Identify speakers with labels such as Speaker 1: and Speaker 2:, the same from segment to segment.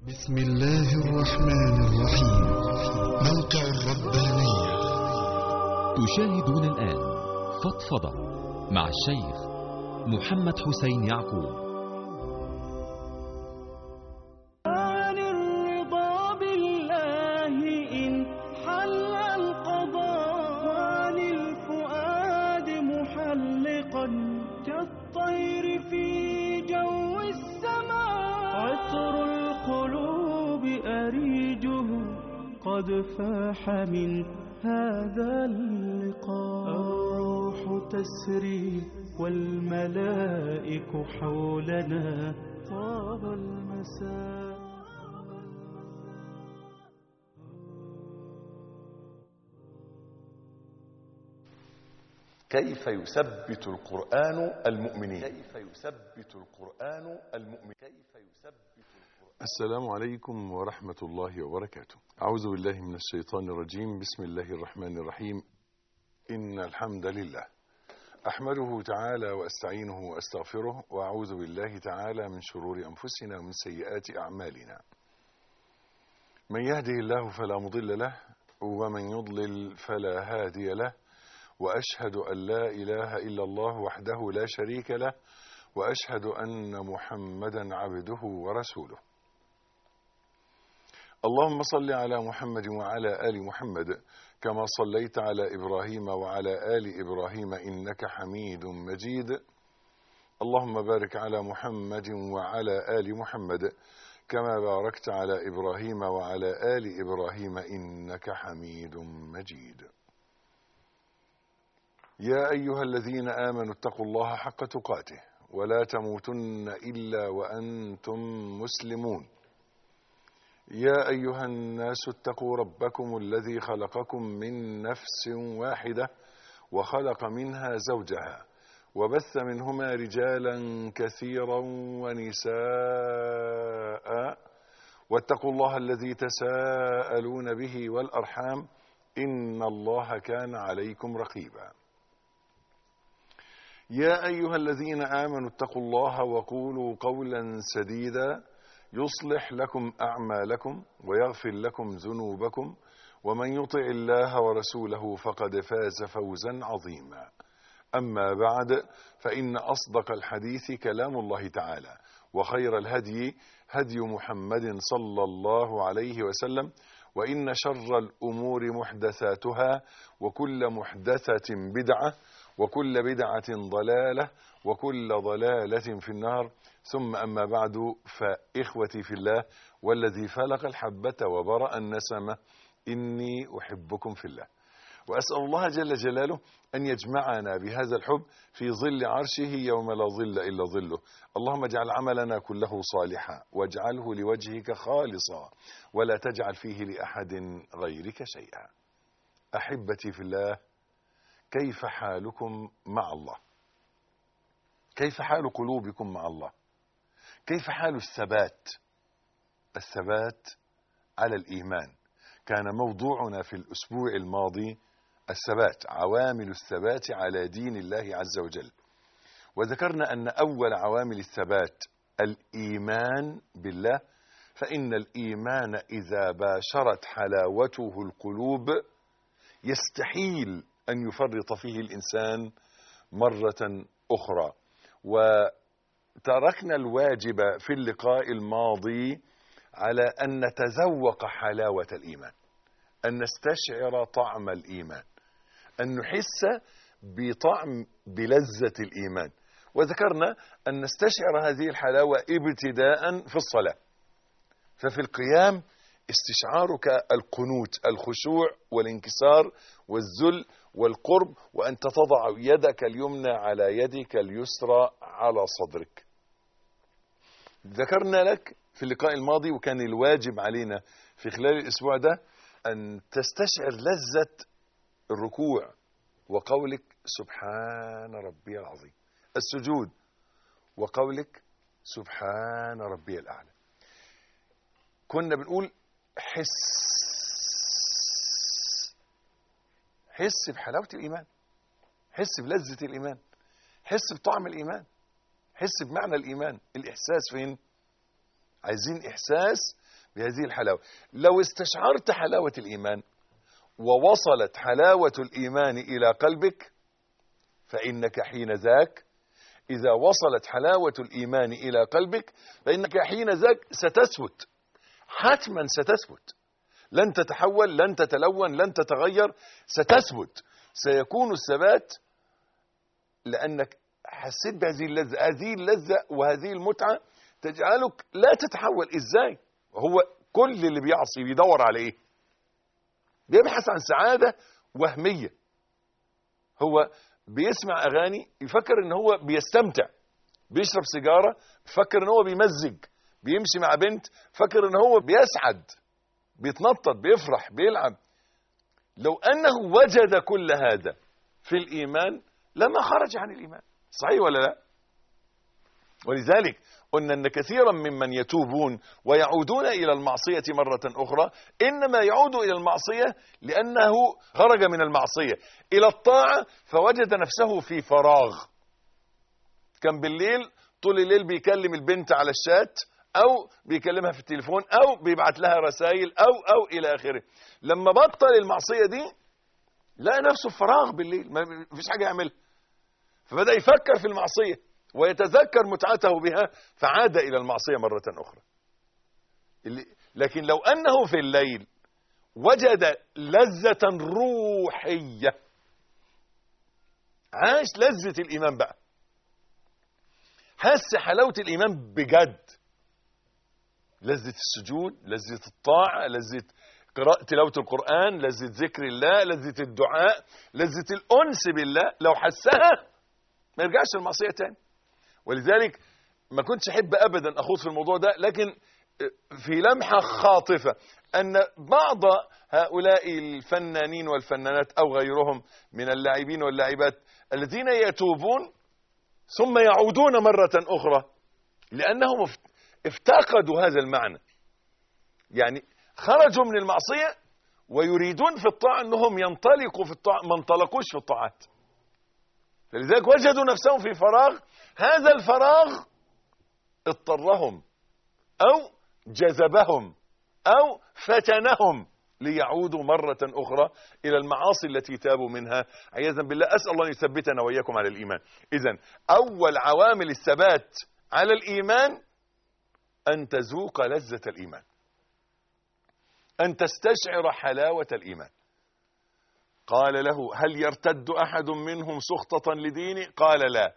Speaker 1: بسم الله الرحمن الرحيم موقع الربانية
Speaker 2: تشاهدون الآن فضفضة مع الشيخ محمد حسين يعقوب
Speaker 3: عن الرضا بالله إن حل القضاء عن الفؤاد محلقا كالطير في جو السماء عطر القلوب أريجه قد فاح من هذا اللقاء الروح تسري والملائك حولنا طاب المساء
Speaker 4: كيف يثبت القرآن المؤمنين كيف يثبت القرآن المؤمنين كيف يثبت القرآن السلام عليكم ورحمة الله وبركاته أعوذ بالله من الشيطان الرجيم بسم الله الرحمن الرحيم إن الحمد لله أحمده تعالى وأستعينه وأستغفره وأعوذ بالله تعالى من شرور أنفسنا ومن سيئات أعمالنا من يهده الله فلا مضل له ومن يضلل فلا هادي له واشهد ان لا اله الا الله وحده لا شريك له واشهد ان محمدا عبده ورسوله اللهم صل على محمد وعلى ال محمد كما صليت على ابراهيم وعلى ال ابراهيم انك حميد مجيد اللهم بارك على محمد وعلى ال محمد كما باركت على ابراهيم وعلى ال ابراهيم انك حميد مجيد يا ايها الذين امنوا اتقوا الله حق تقاته ولا تموتن الا وانتم مسلمون يا ايها الناس اتقوا ربكم الذي خلقكم من نفس واحده وخلق منها زوجها وبث منهما رجالا كثيرا ونساء واتقوا الله الذي تساءلون به والارحام ان الله كان عليكم رقيبا يا ايها الذين امنوا اتقوا الله وقولوا قولا سديدا يصلح لكم اعمالكم ويغفر لكم ذنوبكم ومن يطع الله ورسوله فقد فاز فوزا عظيما اما بعد فان اصدق الحديث كلام الله تعالى وخير الهدي هدي محمد صلى الله عليه وسلم وان شر الامور محدثاتها وكل محدثه بدعه وكل بدعة ضلالة وكل ضلالة في النار ثم أما بعد فإخوتي في الله والذي فلق الحبة وبرأ النسمة إني أحبكم في الله وأسأل الله جل جلاله أن يجمعنا بهذا الحب في ظل عرشه يوم لا ظل إلا ظله اللهم اجعل عملنا كله صالحا واجعله لوجهك خالصا ولا تجعل فيه لأحد غيرك شيئا أحبتي في الله كيف حالكم مع الله كيف حال قلوبكم مع الله كيف حال الثبات الثبات على الايمان كان موضوعنا في الاسبوع الماضي الثبات عوامل الثبات على دين الله عز وجل وذكرنا ان اول عوامل الثبات الايمان بالله فان الايمان اذا باشرت حلاوته القلوب يستحيل أن يفرط فيه الإنسان مرة أخرى وتركنا الواجب في اللقاء الماضي على أن نتذوق حلاوة الإيمان أن نستشعر طعم الإيمان أن نحس بطعم بلذة الإيمان وذكرنا أن نستشعر هذه الحلاوة ابتداء في الصلاة ففي القيام استشعارك القنوت الخشوع والانكسار والذل والقرب وأنت تضع يدك اليمنى على يدك اليسرى على صدرك ذكرنا لك في اللقاء الماضي وكان الواجب علينا في خلال الأسبوع ده أن تستشعر لذة الركوع وقولك سبحان ربي العظيم السجود وقولك سبحان ربي الأعلى كنا بنقول حس حس بحلاوة الإيمان حس بلذة الإيمان حس بطعم الإيمان حس بمعنى الإيمان الإحساس فين عايزين إحساس بهذه الحلاوة لو استشعرت حلاوة الإيمان ووصلت حلاوة الإيمان إلى قلبك فإنك حين ذاك إذا وصلت حلاوة الإيمان إلى قلبك فإنك حين ذاك ستثبت حتما ستثبت لن تتحول لن تتلون لن تتغير ستثبت سيكون الثبات لأنك حسيت بهذه اللذة هذه اللذة وهذه المتعة تجعلك لا تتحول إزاي هو كل اللي بيعصي بيدور على إيه بيبحث عن سعادة وهمية هو بيسمع أغاني يفكر إن هو بيستمتع بيشرب سيجارة يفكر إن هو بيمزج بيمشي مع بنت فكر إن هو بيسعد بيتنطط بيفرح بيلعب لو أنه وجد كل هذا في الإيمان لما خرج عن الإيمان صحيح ولا لا ولذلك قلنا أن كثيرا ممن يتوبون ويعودون إلى المعصية مرة أخرى إنما يعود إلى المعصية لأنه خرج من المعصية إلى الطاعة فوجد نفسه في فراغ كان بالليل طول الليل بيكلم البنت على الشات أو بيكلمها في التليفون أو بيبعت لها رسائل أو أو إلى آخره لما بطل المعصية دي لقى نفسه في فراغ بالليل ما فيش حاجة يعملها فبدأ يفكر في المعصية ويتذكر متعته بها فعاد إلى المعصية مرة أخرى لكن لو أنه في الليل وجد لذة روحية عاش لذة الإيمان بقى حس حلاوة الإيمان بجد لذة السجود لذة الطاعة لذة قراءة تلاوة القرآن لذة ذكر الله لذة الدعاء لذة الأنس بالله لو حسها ما يرجعش المعصية تاني ولذلك ما كنتش احب ابدا اخوض في الموضوع ده لكن في لمحة خاطفة ان بعض هؤلاء الفنانين والفنانات او غيرهم من اللاعبين واللاعبات الذين يتوبون ثم يعودون مرة اخرى لانهم افتقدوا هذا المعنى يعني خرجوا من المعصية ويريدون في الطاعة انهم ينطلقوا في الطاعة ما انطلقوش في الطاعات فلذلك وجدوا نفسهم في فراغ هذا الفراغ اضطرهم او جذبهم او فتنهم ليعودوا مرة أخرى إلى المعاصي التي تابوا منها عياذا بالله أسأل الله أن يثبتنا وإياكم على الإيمان إذا أول عوامل الثبات على الإيمان أن تذوق لذة الإيمان أن تستشعر حلاوة الإيمان قال له هل يرتد أحد منهم سخطة لديني قال لا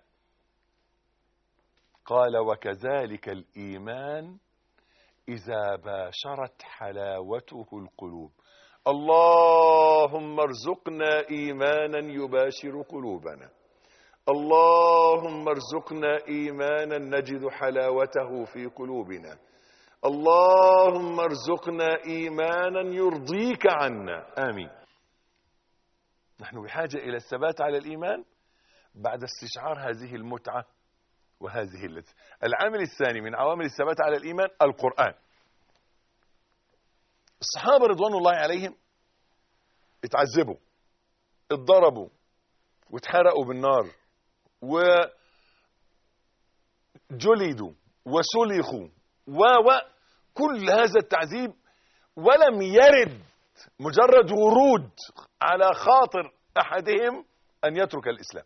Speaker 4: قال وكذلك الإيمان إذا باشرت حلاوته القلوب اللهم ارزقنا إيمانا يباشر قلوبنا اللهم ارزقنا إيمانا نجد حلاوته في قلوبنا اللهم ارزقنا إيمانا يرضيك عنا آمين نحن بحاجة إلى الثبات على الإيمان بعد استشعار هذه المتعة وهذه اللذة العامل الثاني من عوامل الثبات على الإيمان القرآن الصحابة رضوان الله عليهم اتعذبوا اتضربوا واتحرقوا بالنار وجلدوا وسلخوا و و كل هذا التعذيب ولم يرد مجرد ورود على خاطر احدهم ان يترك الاسلام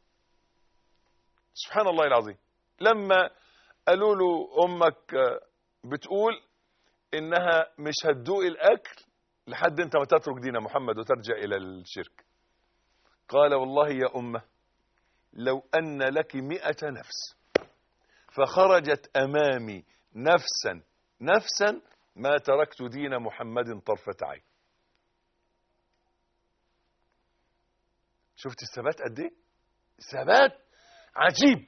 Speaker 4: سبحان الله العظيم لما قالوا له امك بتقول انها مش هتدوق الاكل لحد انت ما تترك دين محمد وترجع الى الشرك قال والله يا امه لو ان لك مئة نفس فخرجت امامي نفسا نفسا ما تركت دين محمد طرفة عين شفت الثبات قد ايه ثبات عجيب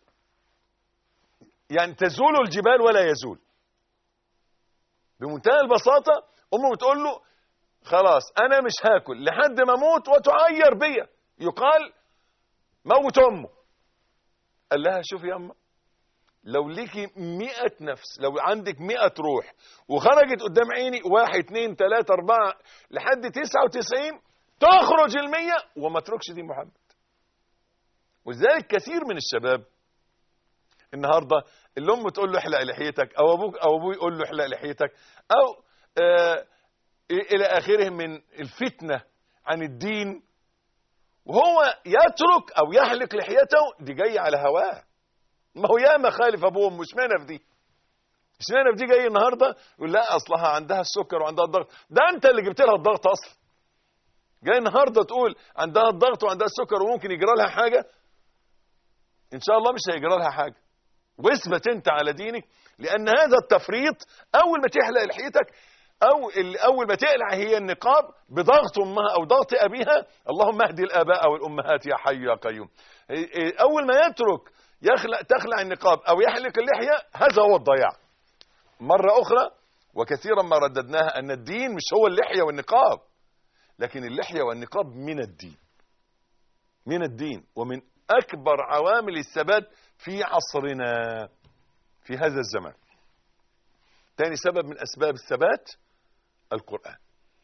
Speaker 4: يعني تزول الجبال ولا يزول بمنتهى البساطة أمه بتقول له خلاص أنا مش هاكل لحد ما أموت وتعير بيا يقال موت أمه قال لها شوفي يا أمه لو ليكي مئة نفس لو عندك مئة روح وخرجت قدام عيني واحد اتنين تلاتة اربعة لحد تسعة وتسعين تخرج المية وما تركش دين محمد ولذلك كثير من الشباب النهارده اللي امه تقول له احلق لحيتك او ابوك او ابوه يقول له احلق لحيتك او آه الى اخره من الفتنه عن الدين وهو يترك او يحلق لحيته دي جايه على هواه ما هو ياما خالف ابوه وامه اشمعنى في دي اشمعنى في دي جاي النهارده يقول لا اصلها عندها السكر وعندها الضغط ده انت اللي جبت لها الضغط اصلا جاي النهارده تقول عندها الضغط وعندها السكر وممكن يجرى لها حاجه ان شاء الله مش هيجرى لها حاجه واثبت انت على دينك لان هذا التفريط اول ما تحلق لحيتك او ال- اول ما تقلع هي النقاب بضغط امها او ضغط ابيها اللهم اهدي الاباء والامهات يا حي يا قيوم إيه- إيه، اول ما يترك يخلع تخلع النقاب او يحلق اللحيه هذا هو الضياع مره اخرى وكثيرا ما رددناها ان الدين مش هو اللحيه والنقاب لكن اللحيه والنقاب من الدين من الدين ومن اكبر عوامل الثبات في عصرنا في هذا الزمان ثاني سبب من اسباب الثبات القران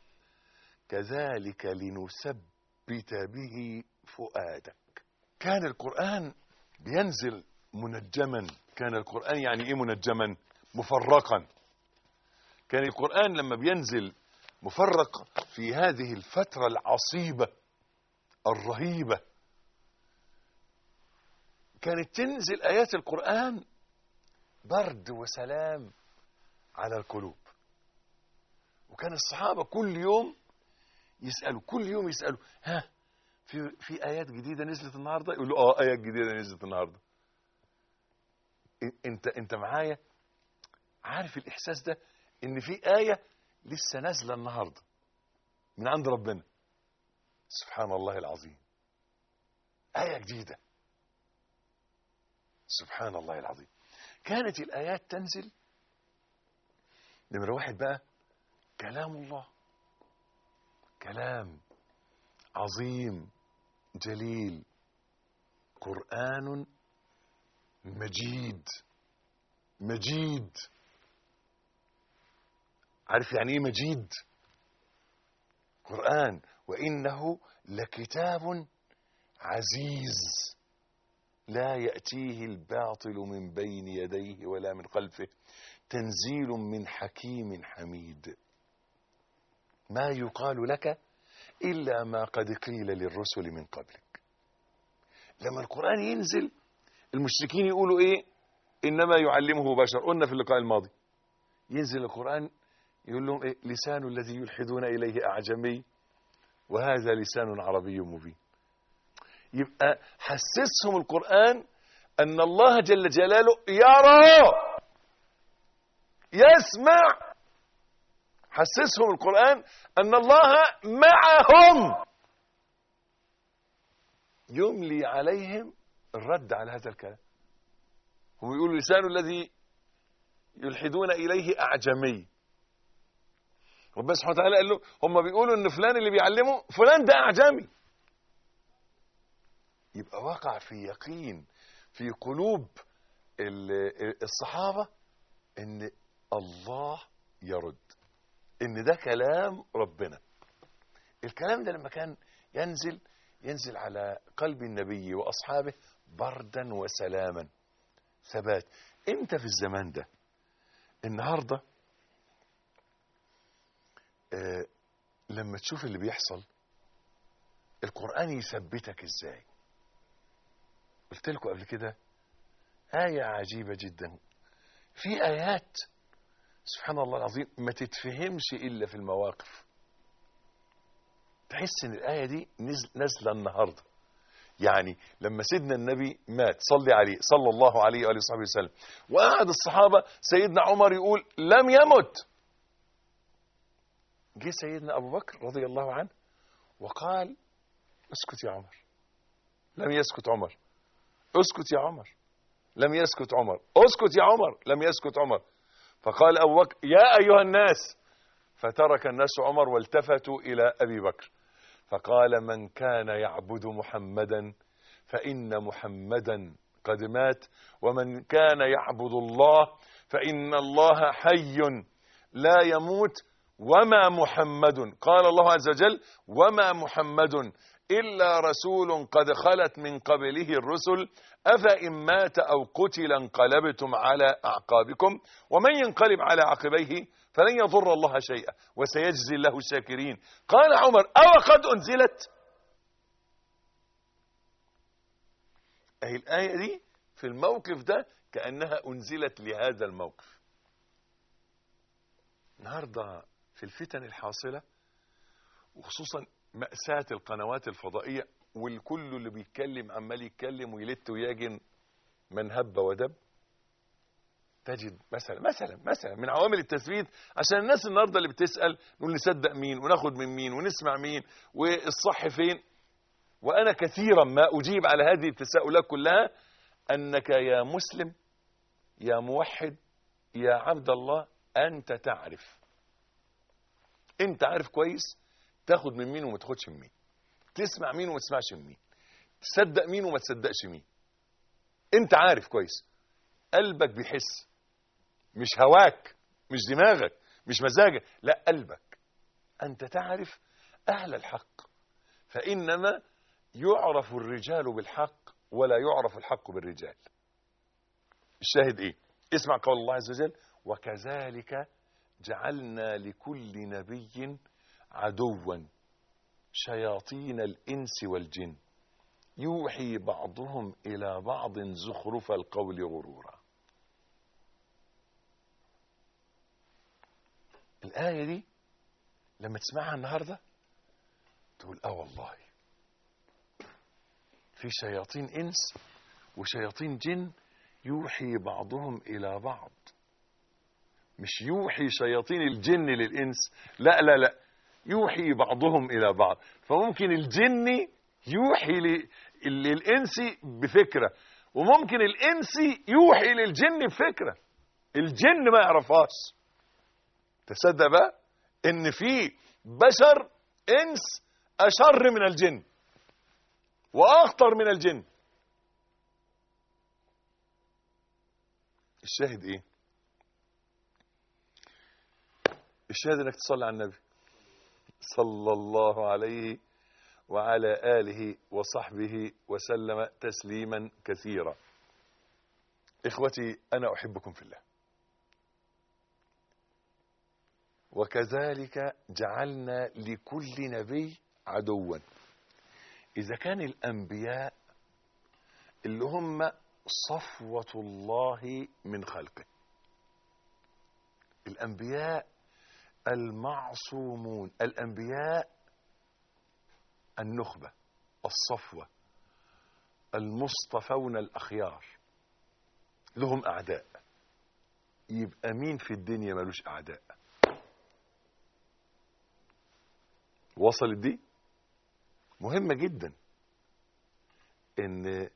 Speaker 4: كذلك لنثبت به فؤادك كان القران بينزل منجما كان القران يعني ايه منجما مفرقا كان القران لما بينزل مفرق في هذه الفتره العصيبه الرهيبه كانت تنزل ايات القران برد وسلام على القلوب وكان الصحابه كل يوم يسالوا كل يوم يسالوا ها في في ايات جديده نزلت النهارده يقولوا اه ايات جديده نزلت النهارده إن- انت انت معايا عارف الاحساس ده ان في ايه لسه نازله النهارده من عند ربنا سبحان الله العظيم ايه جديده سبحان الله العظيم كانت الآيات تنزل نمرة واحد بقى كلام الله كلام عظيم جليل قرآن مجيد مجيد عارف يعني ايه مجيد قرآن وإنه لكتاب عزيز لا يأتيه الباطل من بين يديه ولا من خلفه تنزيل من حكيم حميد ما يقال لك إلا ما قد قيل للرسل من قبلك لما القرآن ينزل المشركين يقولوا إيه إنما يعلمه بشر قلنا في اللقاء الماضي ينزل القرآن يقول لهم إيه لسان الذي يلحدون إليه أعجمي وهذا لسان عربي مبين يبقى حسسهم القرآن أن الله جل جلاله يرى يسمع حسسهم القرآن أن الله معهم يملي عليهم الرد على هذا الكلام هم يقولوا لسان الذي يلحدون إليه أعجمي ربنا سبحانه وتعالى قال له هم بيقولوا ان فلان اللي بيعلمه فلان ده أعجمي يبقى وقع في يقين في قلوب ال- الصحابة ان الله يرد ان ده كلام ربنا الكلام ده لما كان ينزل ينزل على قلب النبي واصحابه بردا وسلاما ثبات انت في الزمان ده النهارده آه لما تشوف اللي بيحصل القرآن يثبتك ازاي قلت لكم قبل كده آية عجيبة جدا في آيات سبحان الله العظيم ما تتفهمش إلا في المواقف تحس إن الآية دي نزل نازلة النهاردة يعني لما سيدنا النبي مات صلي عليه صلى الله عليه وآله وصحبه وسلم وقعد الصحابة سيدنا عمر يقول لم يمت جه سيدنا أبو بكر رضي الله عنه وقال اسكت يا عمر لم يسكت عمر اسكت يا عمر لم يسكت عمر اسكت يا عمر لم يسكت عمر فقال أبو بكر يا أيها الناس فترك الناس عمر والتفتوا إلى أبي بكر فقال من كان يعبد محمدا فإن محمدا قد مات ومن كان يعبد الله فإن الله حي لا يموت وما محمد قال الله عز وجل وما محمد إلا رسول قد خلت من قبله الرسل أفإن مات أو قتل انقلبتم على أعقابكم ومن ينقلب على عقبيه فلن يضر الله شيئا وسيجزي الله الشاكرين قال عمر أو قد أنزلت أهي الآية دي في الموقف ده كأنها أنزلت لهذا الموقف النهاردة في الفتن الحاصلة وخصوصا مأساة القنوات الفضائية والكل اللي بيتكلم عمال يتكلم ويلت ويجن من هب ودب تجد مثلا مثلا مثلا من عوامل التثبيت عشان الناس النهارده اللي بتسأل نقول نصدق مين وناخد من مين ونسمع مين والصح فين وأنا كثيرا ما أجيب على هذه التساؤلات كلها أنك يا مسلم يا موحد يا عبد الله أنت تعرف أنت عارف كويس تاخد من مين وما تاخدش من مين تسمع مين وما تسمعش من مين تصدق مين وما تصدقش مين انت عارف كويس قلبك بيحس مش هواك مش دماغك مش مزاجك لا قلبك انت تعرف اهل الحق فانما يعرف الرجال بالحق ولا يعرف الحق بالرجال الشاهد ايه اسمع قول الله عز وجل وكذلك جعلنا لكل نبي عدوا شياطين الإنس والجن يوحي بعضهم إلى بعض زخرف القول غرورا الآية دي لما تسمعها النهاردة تقول آه والله في شياطين إنس وشياطين جن يوحي بعضهم إلى بعض مش يوحي شياطين الجن للإنس لا لا لا يوحي بعضهم إلى بعض فممكن الجن يوحي ل- للإنس بفكرة وممكن الإنس يوحي للجن بفكرة الجن ما يعرفهاش تصدق بقى ان في بشر انس اشر من الجن واخطر من الجن الشاهد ايه الشاهد انك تصلي على النبي صلى الله عليه وعلى آله وصحبه وسلم تسليما كثيرا إخوتي أنا أحبكم في الله وكذلك جعلنا لكل نبي عدوا إذا كان الأنبياء اللي هم صفوة الله من خلقه الأنبياء المعصومون الأنبياء النخبة الصفوة المصطفون الأخيار لهم أعداء يبقى مين في الدنيا ملوش أعداء وصلت دي مهمة جدا ان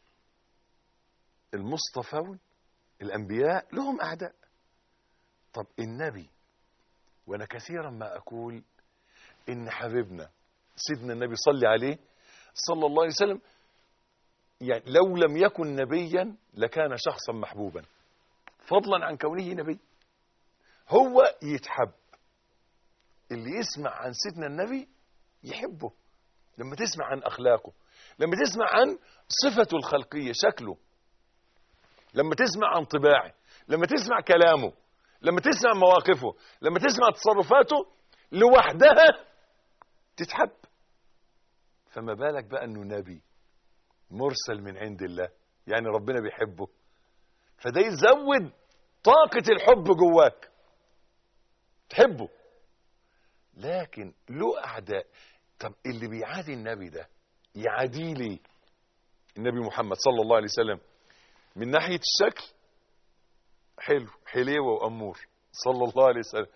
Speaker 4: المصطفون الأنبياء لهم أعداء طب النبي وانا كثيرا ما اقول ان حبيبنا سيدنا النبي صلى عليه صلى الله عليه وسلم يعني لو لم يكن نبيا لكان شخصا محبوبا فضلا عن كونه نبي هو يتحب اللي يسمع عن سيدنا النبي يحبه لما تسمع عن اخلاقه لما تسمع عن صفته الخلقيه شكله لما تسمع عن طباعه لما تسمع كلامه لما تسمع مواقفه لما تسمع تصرفاته لوحدها تتحب فما بالك بقى انه نبي مرسل من عند الله يعني ربنا بيحبه فده يزود طاقة الحب جواك تحبه لكن له أعداء طب اللي بيعادي النبي ده يعاديه ليه النبي محمد صلى الله عليه وسلم من ناحية الشكل حلو حليوة وأمور صلى الله عليه وسلم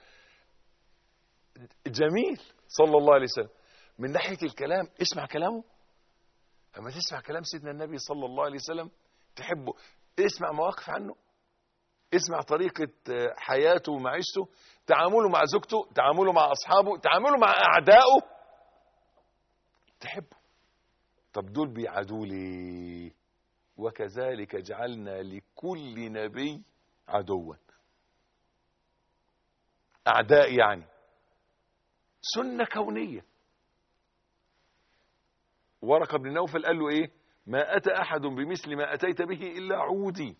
Speaker 4: جميل صلى الله عليه وسلم من ناحية الكلام اسمع كلامه أما تسمع كلام سيدنا النبي صلى الله عليه وسلم تحبه اسمع مواقف عنه اسمع طريقة حياته ومعيشته تعامله مع زوجته تعامله مع أصحابه تعامله مع أعدائه تحبه طب دول بيعادوا لي وكذلك جعلنا لكل نبي عدوا أعداء يعني سنة كونية ورقة بن نوفل قال له ايه ما اتى احد بمثل ما اتيت به الا عودي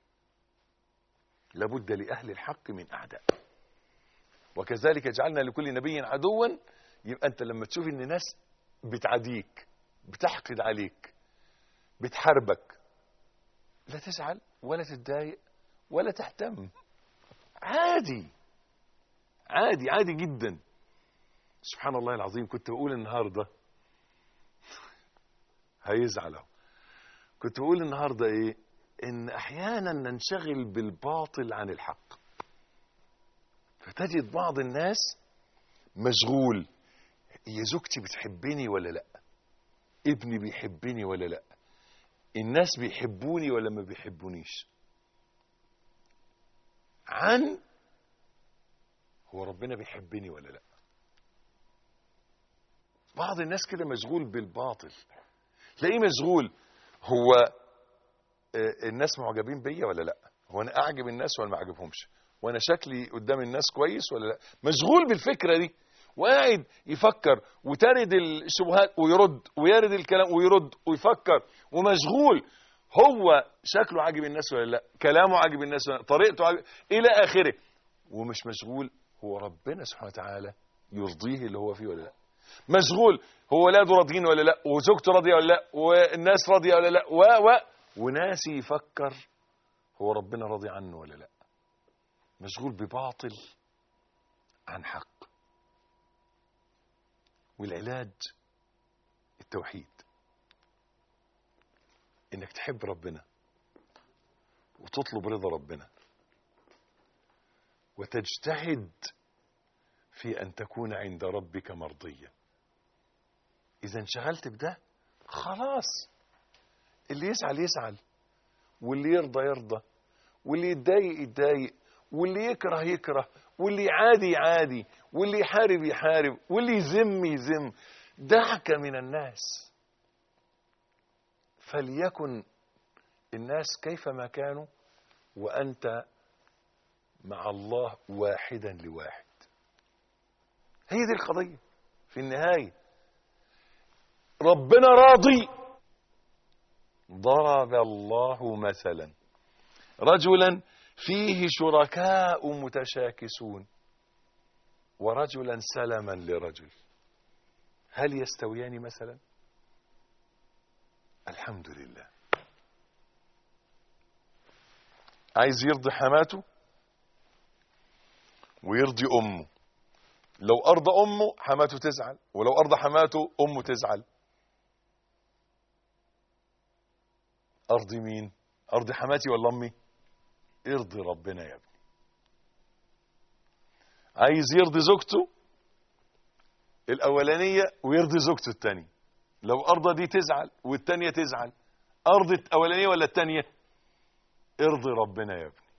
Speaker 4: لابد لاهل الحق من اعداء وكذلك جعلنا لكل نبي عدوا يبقى انت لما تشوف ان ناس بتعاديك بتحقد عليك بتحاربك لا تزعل ولا تتضايق ولا تهتم عادي عادي عادي جدا سبحان الله العظيم كنت بقول النهارده هيزعل اهو كنت بقول النهارده ايه ان احيانا ننشغل بالباطل عن الحق فتجد بعض الناس مشغول هي زوجتي بتحبني ولا لا ابني بيحبني ولا لا الناس بيحبوني ولا ما بيحبونيش عن هو ربنا بيحبني ولا لا بعض الناس كده مشغول بالباطل تلاقيه مشغول هو آه، الناس معجبين بيا ولا لا هو انا اعجب الناس ولا ما اعجبهمش وانا شكلي قدام الناس كويس ولا لا مشغول بالفكره دي وقاعد يفكر وترد الشبهات ويرد ويرد الكلام ويرد ويفكر ومشغول هو شكله عاجب الناس ولا لا كلامه عاجب الناس ولا لا طريقته عاجب الى اخره ومش مشغول هو ربنا سبحانه وتعالى يرضيه اللي هو فيه ولا لا مشغول هو ولاده راضيين ولا لا وزوجته راضيه ولا لا والناس راضيه ولا لا و و وناسي يفكر هو ربنا راضي عنه ولا لا مشغول بباطل عن حق والعلاج التوحيد انك تحب ربنا وتطلب رضا ربنا وتجتهد في ان تكون عند ربك مرضيا اذا انشغلت بده خلاص اللي يزعل يزعل واللي يرضى يرضى واللي يتضايق يتضايق واللي يكره يكره واللي يعادي يعادي واللي يحارب يحارب واللي يذم يذم دعك من الناس فليكن الناس كيفما كانوا وأنت مع الله واحدا لواحد هي دي القضية في النهاية ربنا راضي ضرب الله مثلا رجلا فيه شركاء متشاكسون ورجلا سلما لرجل هل يستويان مثلا الحمد لله عايز يرضي حماته ويرضي امه لو ارضى امه حماته تزعل ولو ارضى حماته امه تزعل ارضي مين ارضي حماتي ولا امي ارضي ربنا يا ابني عايز يرضي زوجته الاولانيه ويرضي زوجته الثانيه لو ارضى دي تزعل والثانيه تزعل ارضي الاولانيه ولا الثانيه ارضي ربنا يا ابني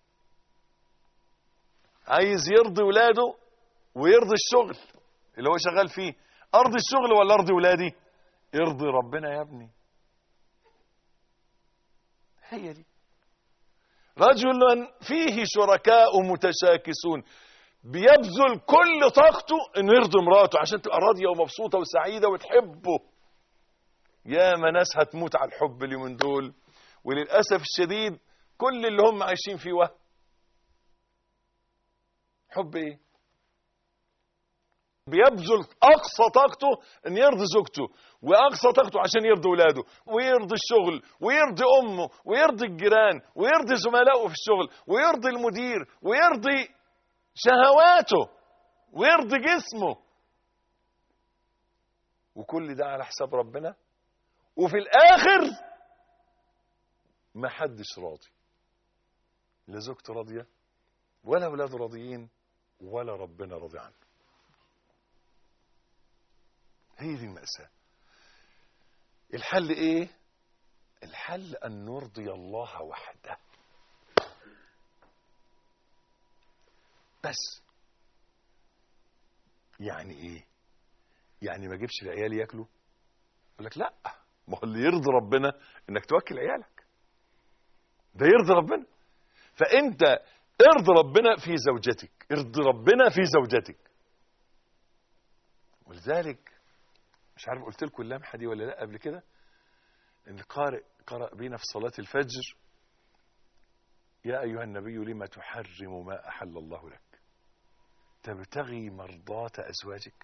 Speaker 4: عايز يرضي ولاده ويرضي الشغل اللي هو شغال فيه ارضي الشغل ولا ارضي ولادي ارضي ربنا يا ابني هي دي رجل فيه شركاء متشاكسون بيبذل كل طاقته انه يرضي مراته عشان تبقى راضيه ومبسوطه وسعيده وتحبه يا ما ناس هتموت على الحب اليومين دول وللاسف الشديد كل اللي هم عايشين فيه وهم حب ايه بيبذل اقصى طاقته ان يرضي زوجته واقصى طاقته عشان يرضي ولاده ويرضي الشغل ويرضي امه ويرضي الجيران ويرضي زملائه في الشغل ويرضي المدير ويرضي شهواته ويرضي جسمه وكل ده على حساب ربنا وفي الاخر ما حدش راضي لا زوجته راضيه ولا اولاده راضيين ولا ربنا راضي عنه هي دي المأساة الحل ايه الحل ان نرضي الله وحده بس يعني ايه يعني ما اجيبش العيال ياكلوا يقول لك لا ما هو اللي يرضي ربنا انك توكل عيالك ده يرضي ربنا فانت ارضي ربنا في زوجتك ارضي ربنا في زوجتك ولذلك مش عارف قلت لكم اللمحه دي ولا لا قبل كده ان القارئ قرأ بينا في صلاة الفجر يا أيها النبي لما تحرم ما أحل الله لك تبتغي مرضاة أزواجك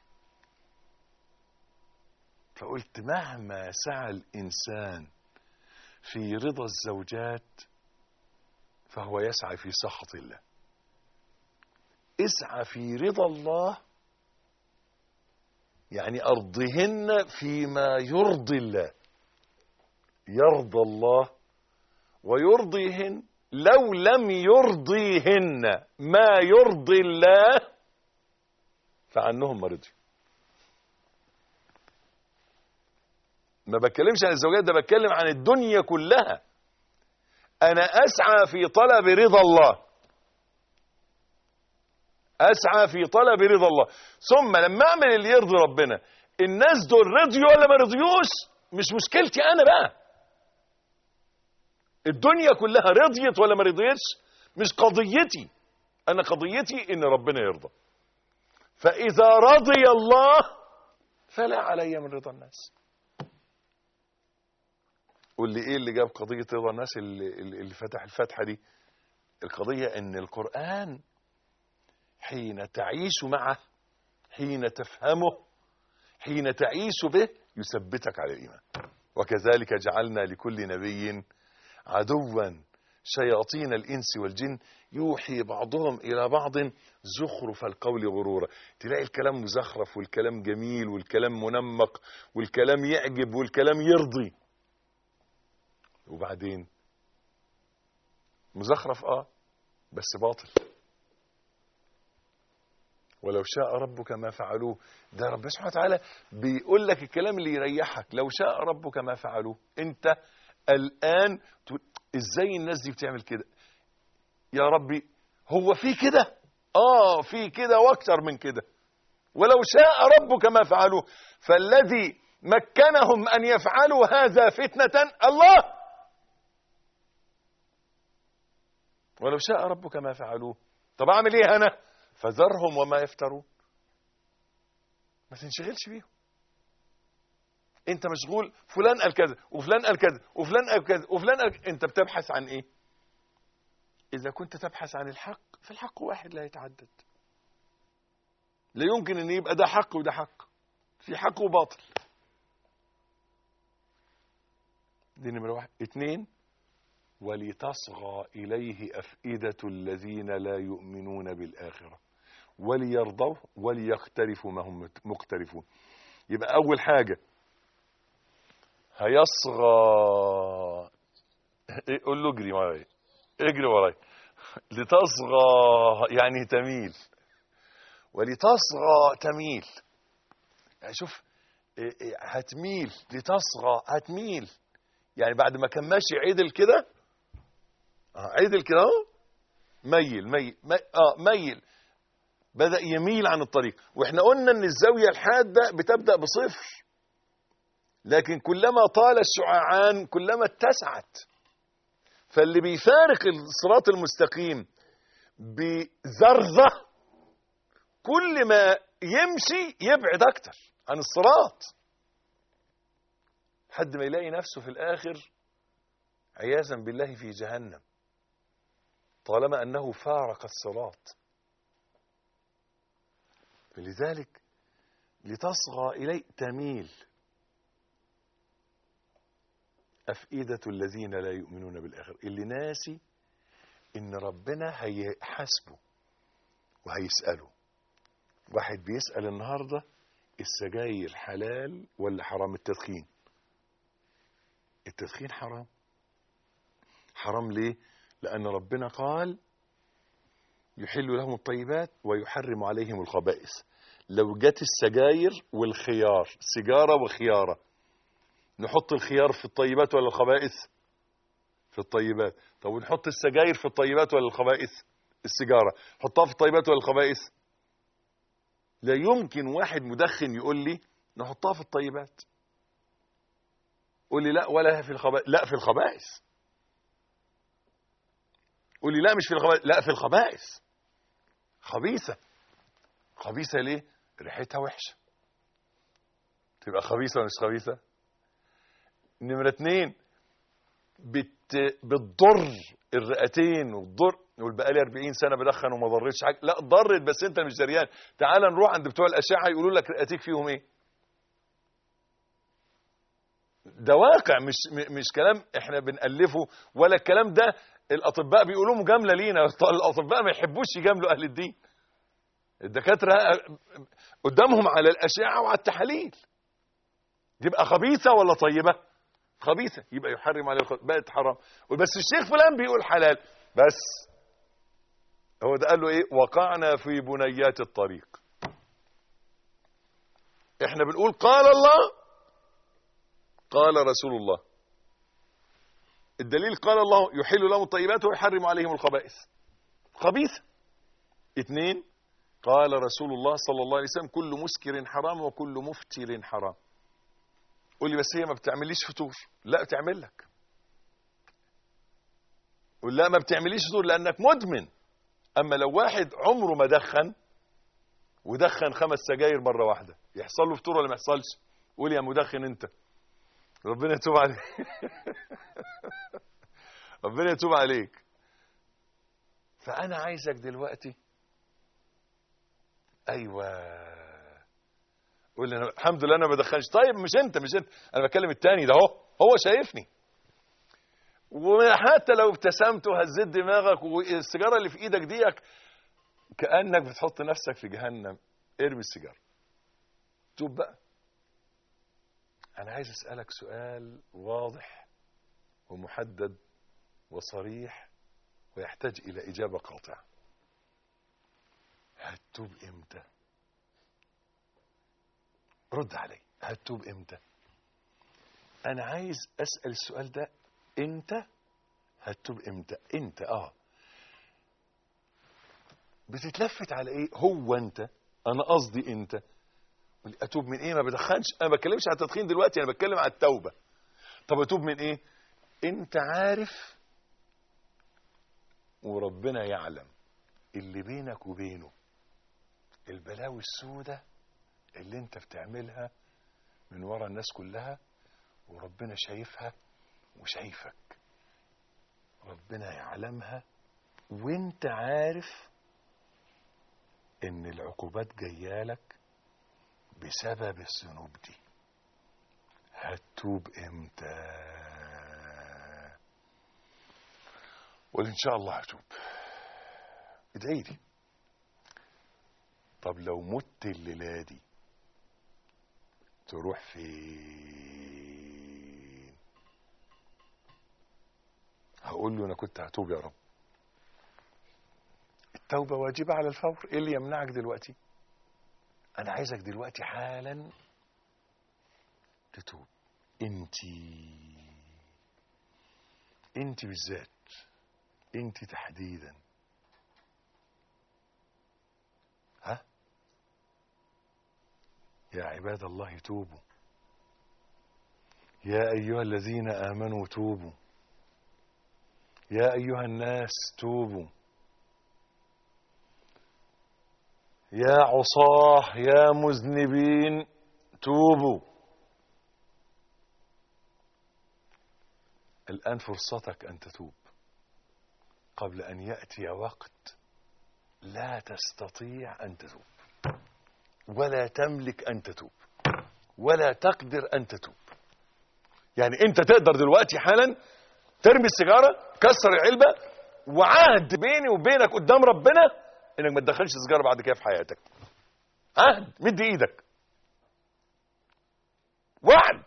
Speaker 4: فقلت مهما سعى الإنسان في رضا الزوجات فهو يسعى في سخط الله اسعى في رضا الله يعني أرضهن فيما يرضي الله يرضى الله ويرضيهن لو لم يرضيهن ما يرضي الله فعنهم ما رضي ما بتكلمش عن الزوجات ده بتكلم عن الدنيا كلها انا اسعى في طلب رضا الله اسعى في طلب رضا الله ثم لما اعمل اللي يرضي ربنا الناس دول رضيوا ولا ما رضيوش مش مشكلتي انا بقى الدنيا كلها رضيت ولا ما رضيتش مش قضيتي انا قضيتي ان ربنا يرضى فاذا رضي الله فلا علي من رضا الناس قول لي ايه اللي جاب قضيه رضا الناس اللي, اللي فتح الفتحه دي القضيه ان القران حين تعيش معه حين تفهمه حين تعيش به يثبتك على الايمان وكذلك جعلنا لكل نبي عدوا شياطين الانس والجن يوحي بعضهم الى بعض زخرف القول غرورا تلاقي الكلام مزخرف والكلام جميل والكلام منمق والكلام يعجب والكلام يرضي وبعدين مزخرف اه بس باطل ولو شاء ربك ما فعلوه ده ربنا سبحانه وتعالى بيقول لك الكلام اللي يريحك لو شاء ربك ما فعلوه انت الان تقول ازاي الناس دي بتعمل كده يا ربي هو في كده اه في كده واكتر من كده ولو شاء ربك ما فعلوه فالذي مكنهم ان يفعلوا هذا فتنه الله ولو شاء ربك ما فعلوه طب اعمل ايه انا فذرهم وما يفترون ما تنشغلش بيهم انت مشغول فلان قال كذا وفلان قال كذا وفلان قال كذا وفلان قال كذا. انت بتبحث عن ايه اذا كنت تبحث عن الحق فالحق واحد لا يتعدد لا يمكن ان يبقى ده حق وده حق في حق وباطل دي نمرة واحد اتنين ولتصغى إليه أفئدة الذين لا يؤمنون بالآخرة وليرضوه وليقترفوا ما هم مقترفون يبقى أول حاجة هيصغى إيه، قول له اجري ورايا اجري ورايا لتصغى يعني تميل ولتصغى تميل يعني شوف إيه، إيه، هتميل لتصغى هتميل يعني بعد ما كان ماشي عدل كده اه عدل كده اهو ميل ميل مي... اه ميل بدأ يميل عن الطريق واحنا قلنا ان الزاوية الحادة بتبدأ بصفر لكن كلما طال الشعاعان كلما اتسعت فاللي بيفارق الصراط المستقيم بزرزة كل ما يمشي يبعد اكتر عن الصراط حد ما يلاقي نفسه في الاخر عياذا بالله في جهنم طالما انه فارق الصراط لذلك لتصغى اليه تميل افئده الذين لا يؤمنون بالاخره اللي ناسي ان ربنا هيحاسبه وهيساله واحد بيسال النهارده السجاير حلال ولا حرام التدخين التدخين حرام حرام ليه لأن ربنا قال يحل لهم الطيبات ويحرم عليهم الخبائث لو جت السجاير والخيار سيجارة وخيارة نحط الخيار في الطيبات ولا الخبائث في الطيبات طب ونحط السجاير في الطيبات ولا الخبائث السيجارة حطها في الطيبات ولا الخبائث لا يمكن واحد مدخن يقول لي نحطها في الطيبات قول لي لا ولا في الخبائث لا في الخبائث قول لي لا مش في الخبائث لا في الخبائث خبيثة خبيثة ليه ريحتها وحشة تبقى خبيثة ولا مش خبيثة نمرة اتنين بت... بتضر الرئتين وتضر يقول بقالي 40 سنة بدخن وما ضرتش حاجة لا ضرت بس انت مش دريان تعال نروح عند بتوع الأشعة يقولوا لك رئتيك فيهم ايه ده واقع مش م- مش كلام احنا بنألفه ولا الكلام ده الأطباء بيقولوا مجاملة لينا الأطباء ما يحبوش يجاملوا أهل الدين الدكاترة قدامهم على الأشعة وعلى التحاليل تبقى خبيثة ولا طيبة خبيثة يبقى يحرم عليه الخ- بقت حرام بس الشيخ فلان بيقول حلال بس هو ده قال له ايه وقعنا في بنيات الطريق احنا بنقول قال الله قال رسول الله الدليل قال الله يحل لهم الطيبات ويحرم عليهم الخبائث خبيثة اثنين قال رسول الله صلى الله عليه وسلم كل مسكر حرام وكل مفتر حرام قول لي بس هي ما بتعمليش فطور لا بتعمل لك قول لا ما بتعمليش فطور لانك مدمن اما لو واحد عمره ما دخن ودخن خمس سجاير مره واحده يحصل له فطور ولا ما يحصلش قول يا مدخن انت ربنا يتوب عليك ربنا يتوب عليك فانا عايزك دلوقتي ايوه قول لي انا الحمد لله انا ما بدخنش طيب مش انت مش انت انا بكلم التاني ده اهو هو شايفني وحتى لو ابتسمت وهزيت دماغك والسيجاره اللي في ايدك ديك كانك بتحط نفسك في جهنم ارمي السيجاره توب بقى انا عايز اسالك سؤال واضح ومحدد وصريح ويحتاج الى اجابه قاطعه هتتوب امتى رد علي هتتوب امتى انا عايز اسال السؤال ده انت هتتوب امتى انت اه بتتلفت على ايه هو انت انا قصدي انت اتوب من ايه ما بدخنش انا ما بتكلمش على التدخين دلوقتي انا بتكلم على التوبه طب اتوب من ايه انت عارف وربنا يعلم اللي بينك وبينه البلاوي السودة اللي انت بتعملها من ورا الناس كلها وربنا شايفها وشايفك ربنا يعلمها وانت عارف ان العقوبات جايالك بسبب الذنوب دي هتوب امتى قول ان شاء الله هتوب ادعي لي طب لو مت الليله دي تروح فين هقول له انا كنت هتوب يا رب التوبه واجبه على الفور ايه اللي يمنعك دلوقتي انا عايزك دلوقتي حالا تتوب انتي انتي بالذات انتي تحديدا ها يا عباد الله توبوا يا ايها الذين امنوا توبوا يا ايها الناس توبوا يا عصاه يا مذنبين توبوا الآن فرصتك أن تتوب قبل أن يأتي وقت لا تستطيع أن تتوب ولا تملك أن تتوب ولا تقدر أن تتوب يعني أنت تقدر دلوقتي حالا ترمي السيجارة كسر العلبة وعهد بيني وبينك قدام ربنا انك ما تدخلش سيجاره بعد كده في حياتك عهد مد ايدك وعد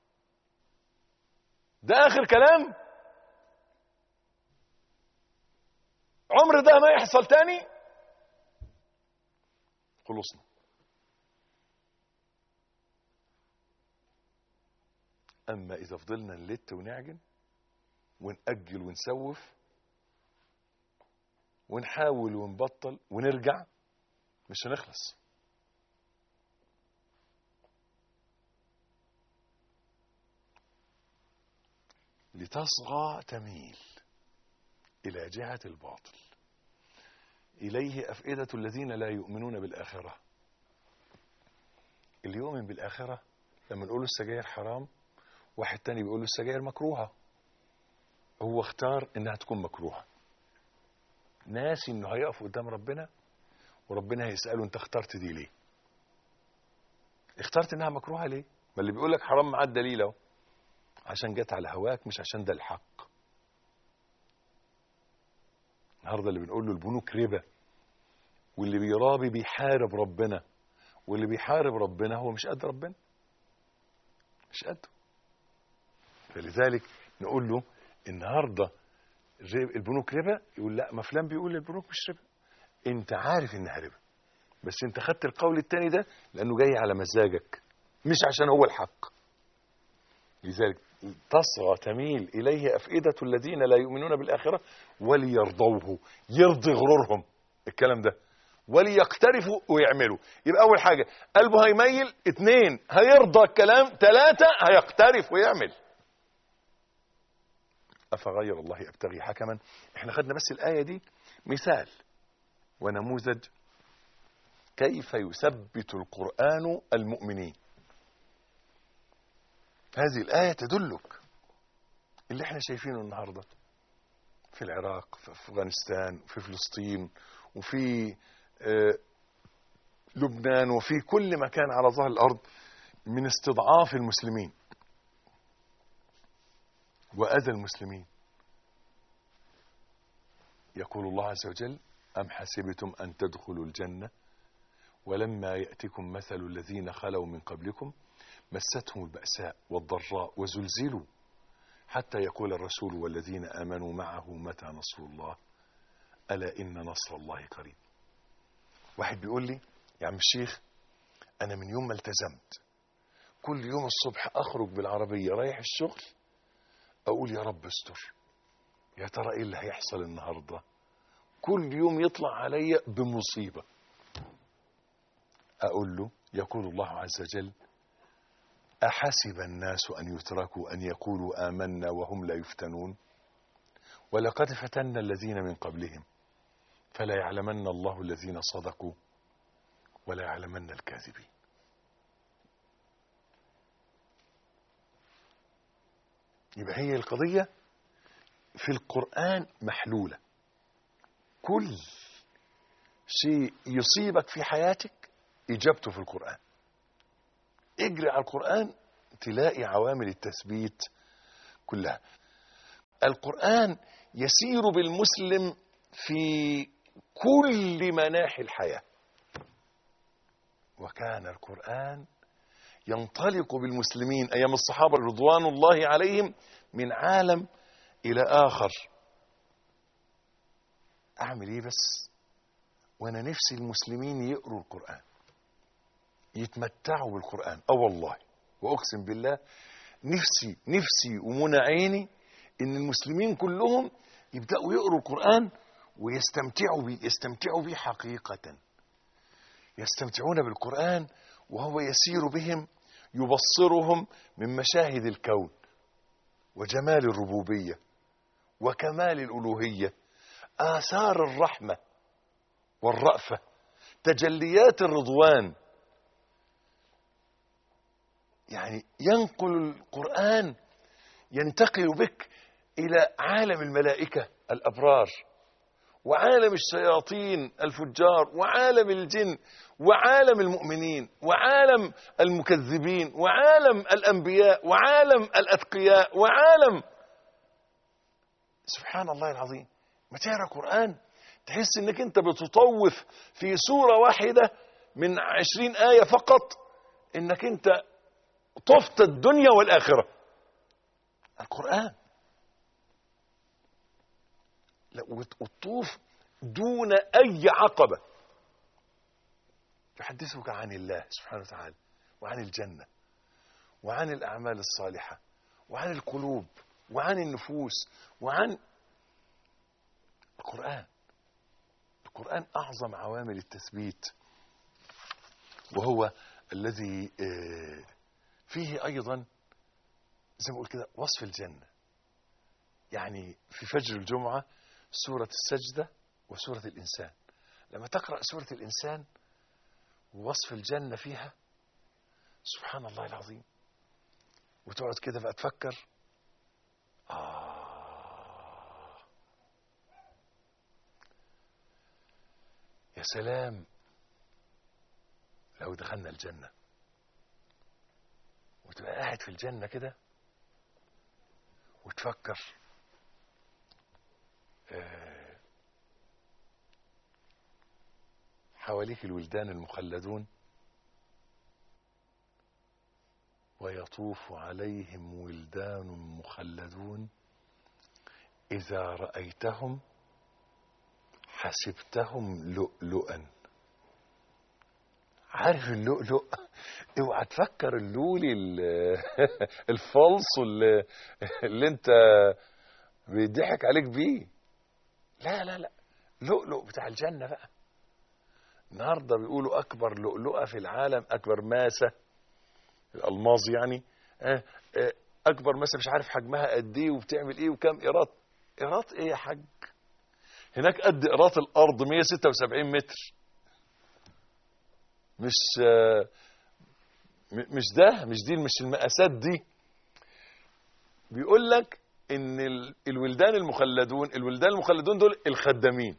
Speaker 4: ده اخر كلام عمر ده ما يحصل تاني خلصنا اما اذا فضلنا نلت ونعجن ونأجل ونسوف ونحاول ونبطل ونرجع مش هنخلص لتصغى تميل إلى جهة الباطل إليه أفئدة الذين لا يؤمنون بالآخرة اللي يؤمن بالآخرة لما نقول له السجاير حرام واحد تاني بيقول له السجاير مكروهة هو اختار انها تكون مكروهة ناسي انه هيقف قدام ربنا وربنا هيسأله انت اخترت دي ليه اخترت انها مكروهة ليه ما اللي بيقول لك حرام معاه الدليل اهو عشان جت على هواك مش عشان ده الحق النهارده اللي بنقول له البنوك ربا واللي بيرابي بيحارب ربنا واللي بيحارب ربنا هو مش قد ربنا مش قده فلذلك نقول له النهارده الرب- البنوك ربا يقول لا ما فلان بيقول البنوك مش ربا انت عارف انها ربا بس انت خدت القول التاني ده لانه جاي على مزاجك مش عشان هو الحق لذلك تصغى تميل اليه افئده الذين لا يؤمنون بالاخره وليرضوه يرضي غرورهم الكلام ده وليقترفوا ويعملوا يبقى اول حاجه قلبه هيميل اتنين هيرضى الكلام ثلاثه هيقترف ويعمل افغير الله ابتغي حكما احنا خدنا بس الايه دي مثال ونموذج كيف يثبت القران المؤمنين هذه الايه تدلك اللي احنا شايفينه النهارده في العراق في افغانستان وفي فلسطين وفي آه، لبنان وفي كل مكان على ظهر الارض من استضعاف المسلمين واذى المسلمين يقول الله عز وجل ام حسبتم ان تدخلوا الجنه ولما ياتكم مثل الذين خلوا من قبلكم مستهم الباساء والضراء وزلزلوا حتى يقول الرسول والذين امنوا معه متى نصر الله الا ان نصر الله قريب واحد بيقول لي يا عم الشيخ انا من يوم ما التزمت كل يوم الصبح اخرج بالعربيه رايح الشغل اقول يا رب استر يا ترى ايه اللي هيحصل النهارده كل يوم يطلع عليا بمصيبه اقول له يقول الله عز وجل احسب الناس ان يتركوا ان يقولوا امنا وهم لا يفتنون ولقد فتنا الذين من قبلهم فلا يعلمن الله الذين صدقوا ولا يعلمن الكاذبين يبقى هي القضية في القرآن محلولة كل شيء يصيبك في حياتك إجابته في القرآن اجري على القرآن تلاقي عوامل التثبيت كلها القرآن يسير بالمسلم في كل مناحي الحياة وكان القرآن ينطلق بالمسلمين أيام الصحابة رضوان الله عليهم من عالم إلى آخر أعمل إيه بس وأنا نفسي المسلمين يقروا القرآن يتمتعوا بالقرآن أه والله وأقسم بالله نفسي نفسي ومنى عيني إن المسلمين كلهم يبدأوا يقروا القرآن ويستمتعوا بيه يستمتعوا بيه حقيقة يستمتعون بالقرآن وهو يسير بهم يبصرهم من مشاهد الكون وجمال الربوبية وكمال الألوهية آثار الرحمة والرأفة تجليات الرضوان يعني ينقل القرآن ينتقل بك إلى عالم الملائكة الأبرار وعالم الشياطين الفجار وعالم الجن وعالم المؤمنين وعالم المكذبين وعالم الأنبياء وعالم الأتقياء وعالم سبحان الله العظيم ما تقرا قرآن تحس انك انت بتطوف في سورة واحدة من عشرين آية فقط انك انت طفت الدنيا والآخرة القرآن لا وت- وتطوف دون أي عقبة يحدثك عن الله سبحانه وتعالى وعن الجنة وعن الأعمال الصالحة وعن القلوب وعن النفوس وعن القرآن القرآن أعظم عوامل التثبيت وهو الذي آه، فيه أيضا زي ما بقول كده وصف الجنة يعني في فجر الجمعة سورة السجدة وسورة الإنسان لما تقرأ سورة الإنسان ووصف الجنة فيها سبحان الله العظيم وتقعد كده بقى تفكر آه يا سلام لو دخلنا الجنة وتبقى قاعد في الجنة كده وتفكر آه، حواليك الولدان المخلدون ويطوف عليهم ولدان مخلدون إذا رأيتهم حسبتهم لؤلؤا عارف اللؤلؤ اوعى تفكر اللولي ال- الفلص اللي, اللي انت بيضحك عليك بيه لا لا لا لؤلؤ بتاع الجنة بقى النهارده بيقولوا اكبر لؤلؤة في العالم اكبر ماسة الالماظ يعني آه، آه، اكبر ماسة مش عارف حجمها قد ايه وبتعمل ايه وكام قيراط قيراط ايه يا حاج هناك قد قيراط الارض 176 متر مش آه، م- مش ده مش دي مش المقاسات دي بيقول لك ان ال- الولدان المخلدون الولدان المخلدون دول الخدامين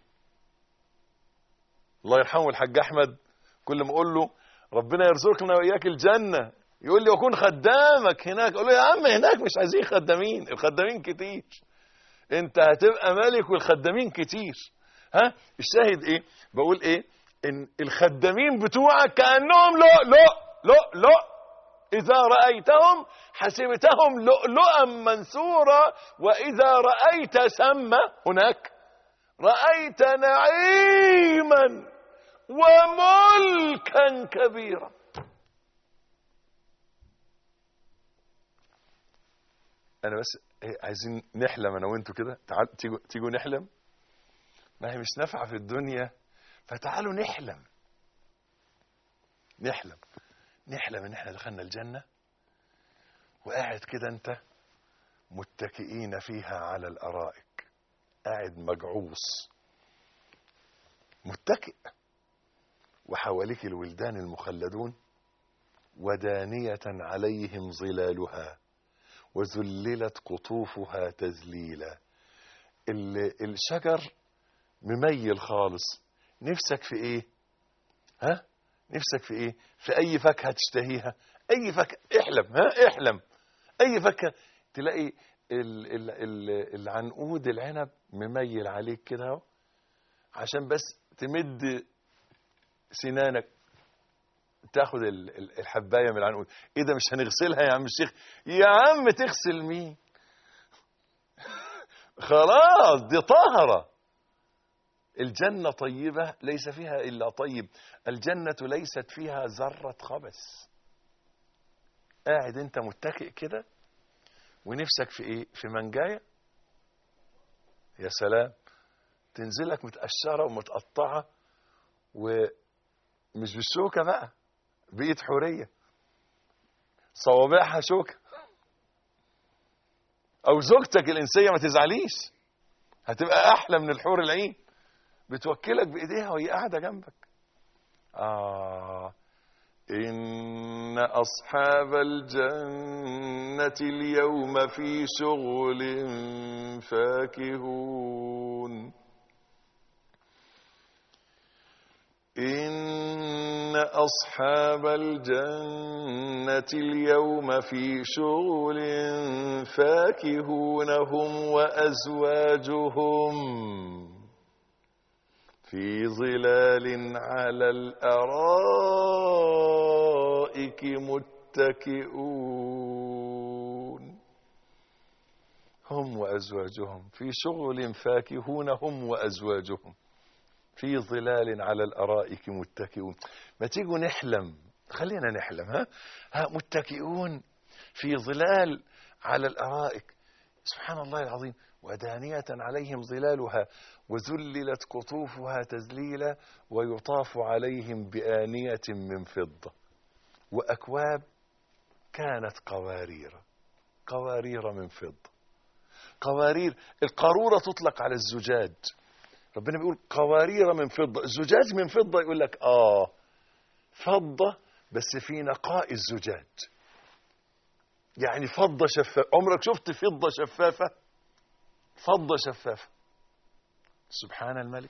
Speaker 4: الله يرحمه الحاج احمد كل ما اقول له ربنا يرزقنا واياك الجنه يقول لي واكون خدامك هناك اقول له يا عم هناك مش عايزين خدامين الخدامين كتير انت هتبقى ملك والخدامين كتير ها الشاهد ايه بقول ايه ان الخدامين بتوعك كانهم لؤلؤ لؤلؤ اذا رايتهم حسبتهم لؤلؤا منثورا واذا رايت ثم هناك رايت نعيما وملكا كبيرا انا بس إيه، عايزين نحلم انا وانتوا كده تعال تيجوا تيجوا نحلم ما هي مش نافعه في الدنيا فتعالوا نحلم نحلم نحلم ان احنا دخلنا الجنه وقاعد كده انت متكئين فيها على الارائك قاعد مجعوص متكئ وحواليك الولدان المخلدون ودانيه عليهم ظلالها وذللت قطوفها تذليلا ال- الشجر مميل خالص نفسك في ايه ها نفسك في ايه في اي فاكهه تشتهيها اي فاكهه احلم ها احلم اي فاكهه تلاقي ال ال ال العنقود العنب مميل عليك كده اهو عشان بس تمد سنانك تاخد ال- ال- الحبايه من العنقود ايه ده مش هنغسلها يا عم الشيخ يا عم تغسل مين خلاص دي طهره الجنه طيبه ليس فيها الا طيب الجنه ليست فيها ذره خبث قاعد انت متكئ كده ونفسك في ايه في منجايه يا سلام تنزلك متقشره ومتقطعه ومش بالشوكه بقى بإيد حورية صوابعها شوكة أو زوجتك الإنسية ما تزعليش هتبقى أحلى من الحور العين بتوكلك بإيديها وهي قاعدة جنبك آه إن أصحاب الجنة اليوم في شغل فاكهون إن أصحاب الجنة اليوم في شغل فاكهون هم وأزواجهم في ظلال على الأرائك متكئون هم وأزواجهم في شغل فاكهون هم وأزواجهم في ظلال على الأرائك متكئون ما تيجوا نحلم خلينا نحلم ها, ها متكئون في ظلال على الأرائك سبحان الله العظيم ودانية عليهم ظلالها وذللت قطوفها تذليلا ويطاف عليهم بآنية من فضة وأكواب كانت قوارير قوارير من فضة قوارير القارورة تطلق على الزجاج ربنا بيقول قوارير من فضة الزجاج من فضة يقول لك آه فضة بس في نقاء الزجاج يعني فضة شفافة عمرك شفت فضة شفافة فضة شفافة سبحان الملك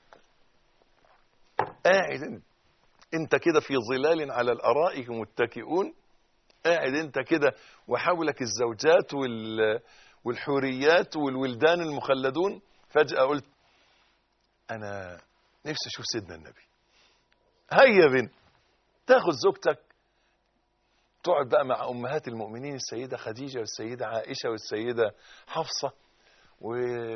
Speaker 4: قاعد انت انت كده في ظلال على الارائك متكئون قاعد انت كده وحولك الزوجات وال والحوريات والولدان المخلدون فجأة قلت انا نفسي اشوف سيدنا النبي هيا بنت تاخد زوجتك تقعد بقى مع امهات المؤمنين السيده خديجه والسيده عائشه والسيده حفصه و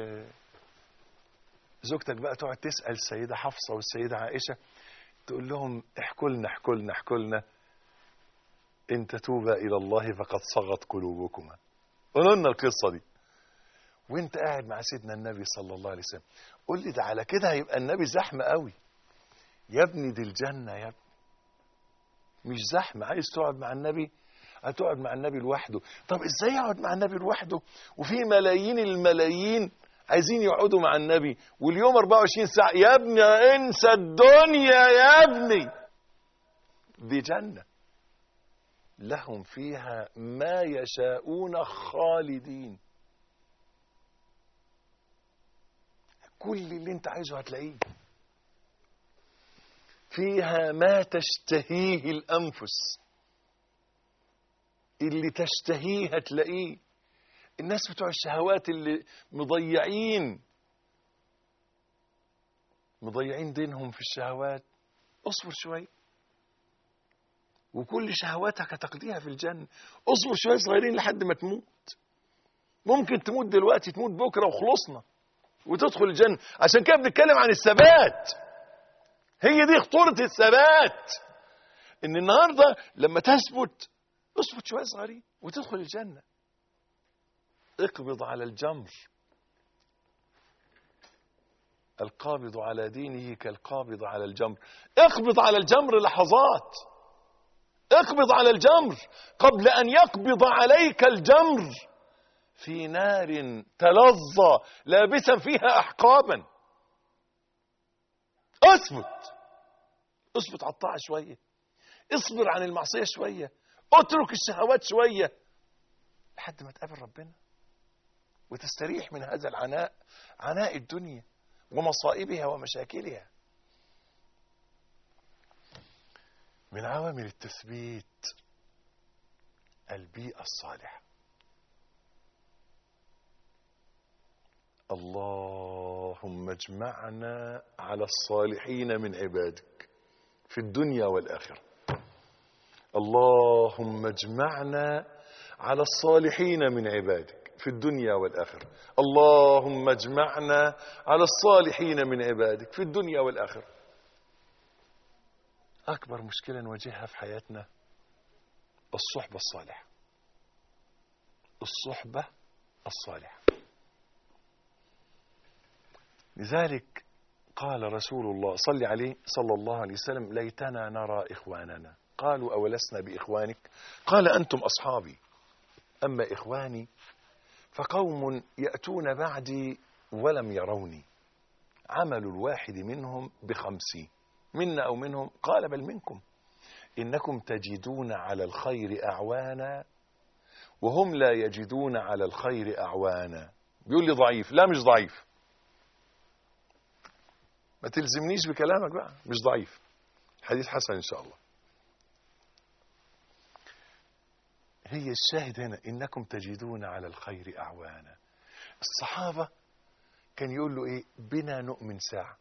Speaker 4: زوجتك بقى تقعد تسال السيده حفصه والسيده عائشه تقول لهم احكوا لنا احكوا لنا احكوا لنا ان تتوبا الى الله فقد صغت قلوبكما قولوا لنا القصه دي وانت قاعد مع سيدنا النبي صلى الله عليه وسلم قول لي ده على كده هيبقى النبي زحمه قوي يا ابني دي الجنه يا ابني مش زحمه عايز تقعد مع النبي هتقعد مع النبي لوحده طب ازاي اقعد مع النبي لوحده وفي ملايين الملايين عايزين يقعدوا مع النبي واليوم 24 ساعه يا ابني انسى الدنيا يا ابني دي جنه لهم فيها ما يشاءون خالدين كل اللي انت عايزه هتلاقيه فيها ما تشتهيه الانفس اللي تشتهيه هتلاقيه الناس بتوع الشهوات اللي مضيعين مضيعين دينهم في الشهوات اصبر شوي وكل شهواتك هتقضيها في الجنة اصبر شوية صغيرين لحد ما تموت ممكن تموت دلوقتي تموت بكرة وخلصنا وتدخل الجنة عشان كده بنتكلم عن الثبات هي دي خطورة الثبات ان النهاردة لما تثبت اثبت شوية صغيرين وتدخل الجنة اقبض على الجمر القابض على دينه كالقابض على الجمر اقبض على الجمر لحظات اقبض على الجمر قبل ان يقبض عليك الجمر في نار تلظى لابسا فيها احقابا اثبت اثبت على الطاعه شويه اصبر عن المعصيه شويه اترك الشهوات شويه لحد ما تقابل ربنا وتستريح من هذا العناء عناء الدنيا ومصائبها ومشاكلها من عوامل التثبيت البيئة الصالحة اللهم اجمعنا على الصالحين من عبادك في الدنيا والآخرة اللهم اجمعنا على الصالحين من عبادك في الدنيا والآخرة اللهم اجمعنا على الصالحين من عبادك في الدنيا والآخرة أكبر مشكلة نواجهها في حياتنا الصحبة الصالحة الصحبة الصالحة لذلك قال رسول الله صل عليه صلى الله عليه وسلم ليتنا نرى إخواننا قالوا أولسنا بإخوانك قال أنتم أصحابي أما إخواني فقوم يأتون بعدي ولم يروني عمل الواحد منهم بخمسين منا أو منهم قال بل منكم إنكم تجدون على الخير أعوانا وهم لا يجدون على الخير أعوانا بيقول لي ضعيف لا مش ضعيف ما تلزمنيش بكلامك بقى مش ضعيف حديث حسن إن شاء الله هي الشاهد هنا إنكم تجدون على الخير أعوانا الصحابة كان يقول له إيه بنا نؤمن ساعة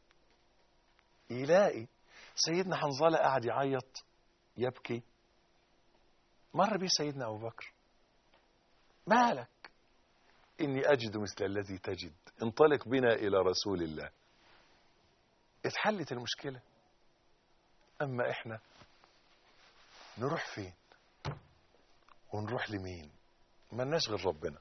Speaker 4: يلاقي سيدنا حنظلة قاعد يعيط يبكي مر بيه سيدنا أبو بكر مالك إني أجد مثل الذي تجد انطلق بنا إلى رسول الله اتحلت المشكلة أما إحنا نروح فين ونروح لمين ملناش غير ربنا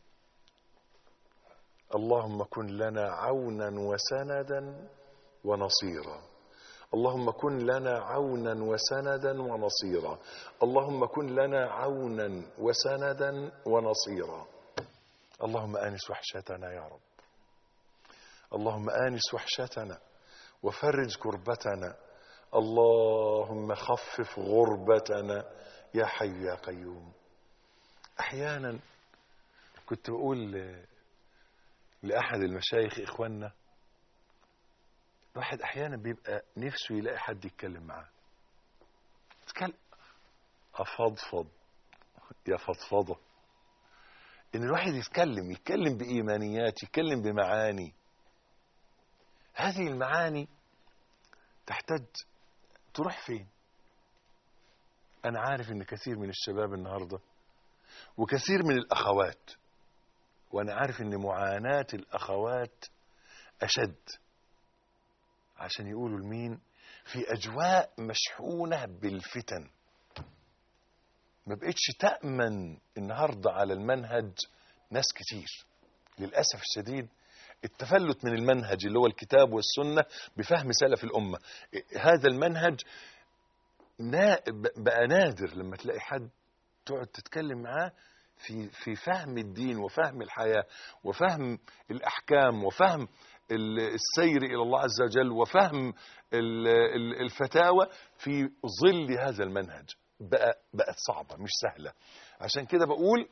Speaker 4: اللهم كن لنا عونا وسندا ونصيرا اللهم كن لنا عونا وسندا ونصيرا اللهم كن لنا عونا وسندا ونصيرا اللهم آنس وحشتنا يا رب اللهم آنس وحشتنا وفرج كربتنا اللهم خفف غربتنا يا حي يا قيوم احيانا كنت بقول ل- لاحد المشايخ اخواننا الواحد احيانا بيبقى نفسه يلاقي حد يتكلم معاه يتكلم افضفض يا فضفضه ان الواحد يتكلم يتكلم بايمانيات يتكلم بمعاني هذه المعاني تحتاج تروح فين انا عارف ان كثير من الشباب النهارده وكثير من الاخوات وانا عارف ان معاناه الاخوات اشد عشان يقولوا لمين في اجواء مشحونه بالفتن ما بقتش تامن النهارده على المنهج ناس كتير للاسف الشديد التفلت من المنهج اللي هو الكتاب والسنه بفهم سلف الامه هذا المنهج نا بقى نادر لما تلاقي حد تقعد تتكلم معاه في في فهم الدين وفهم الحياه وفهم الاحكام وفهم ال- السير الى الله عز وجل وفهم ال- ال- الفتاوى في ظل هذا المنهج بقى بقت صعبه مش سهله عشان كده بقول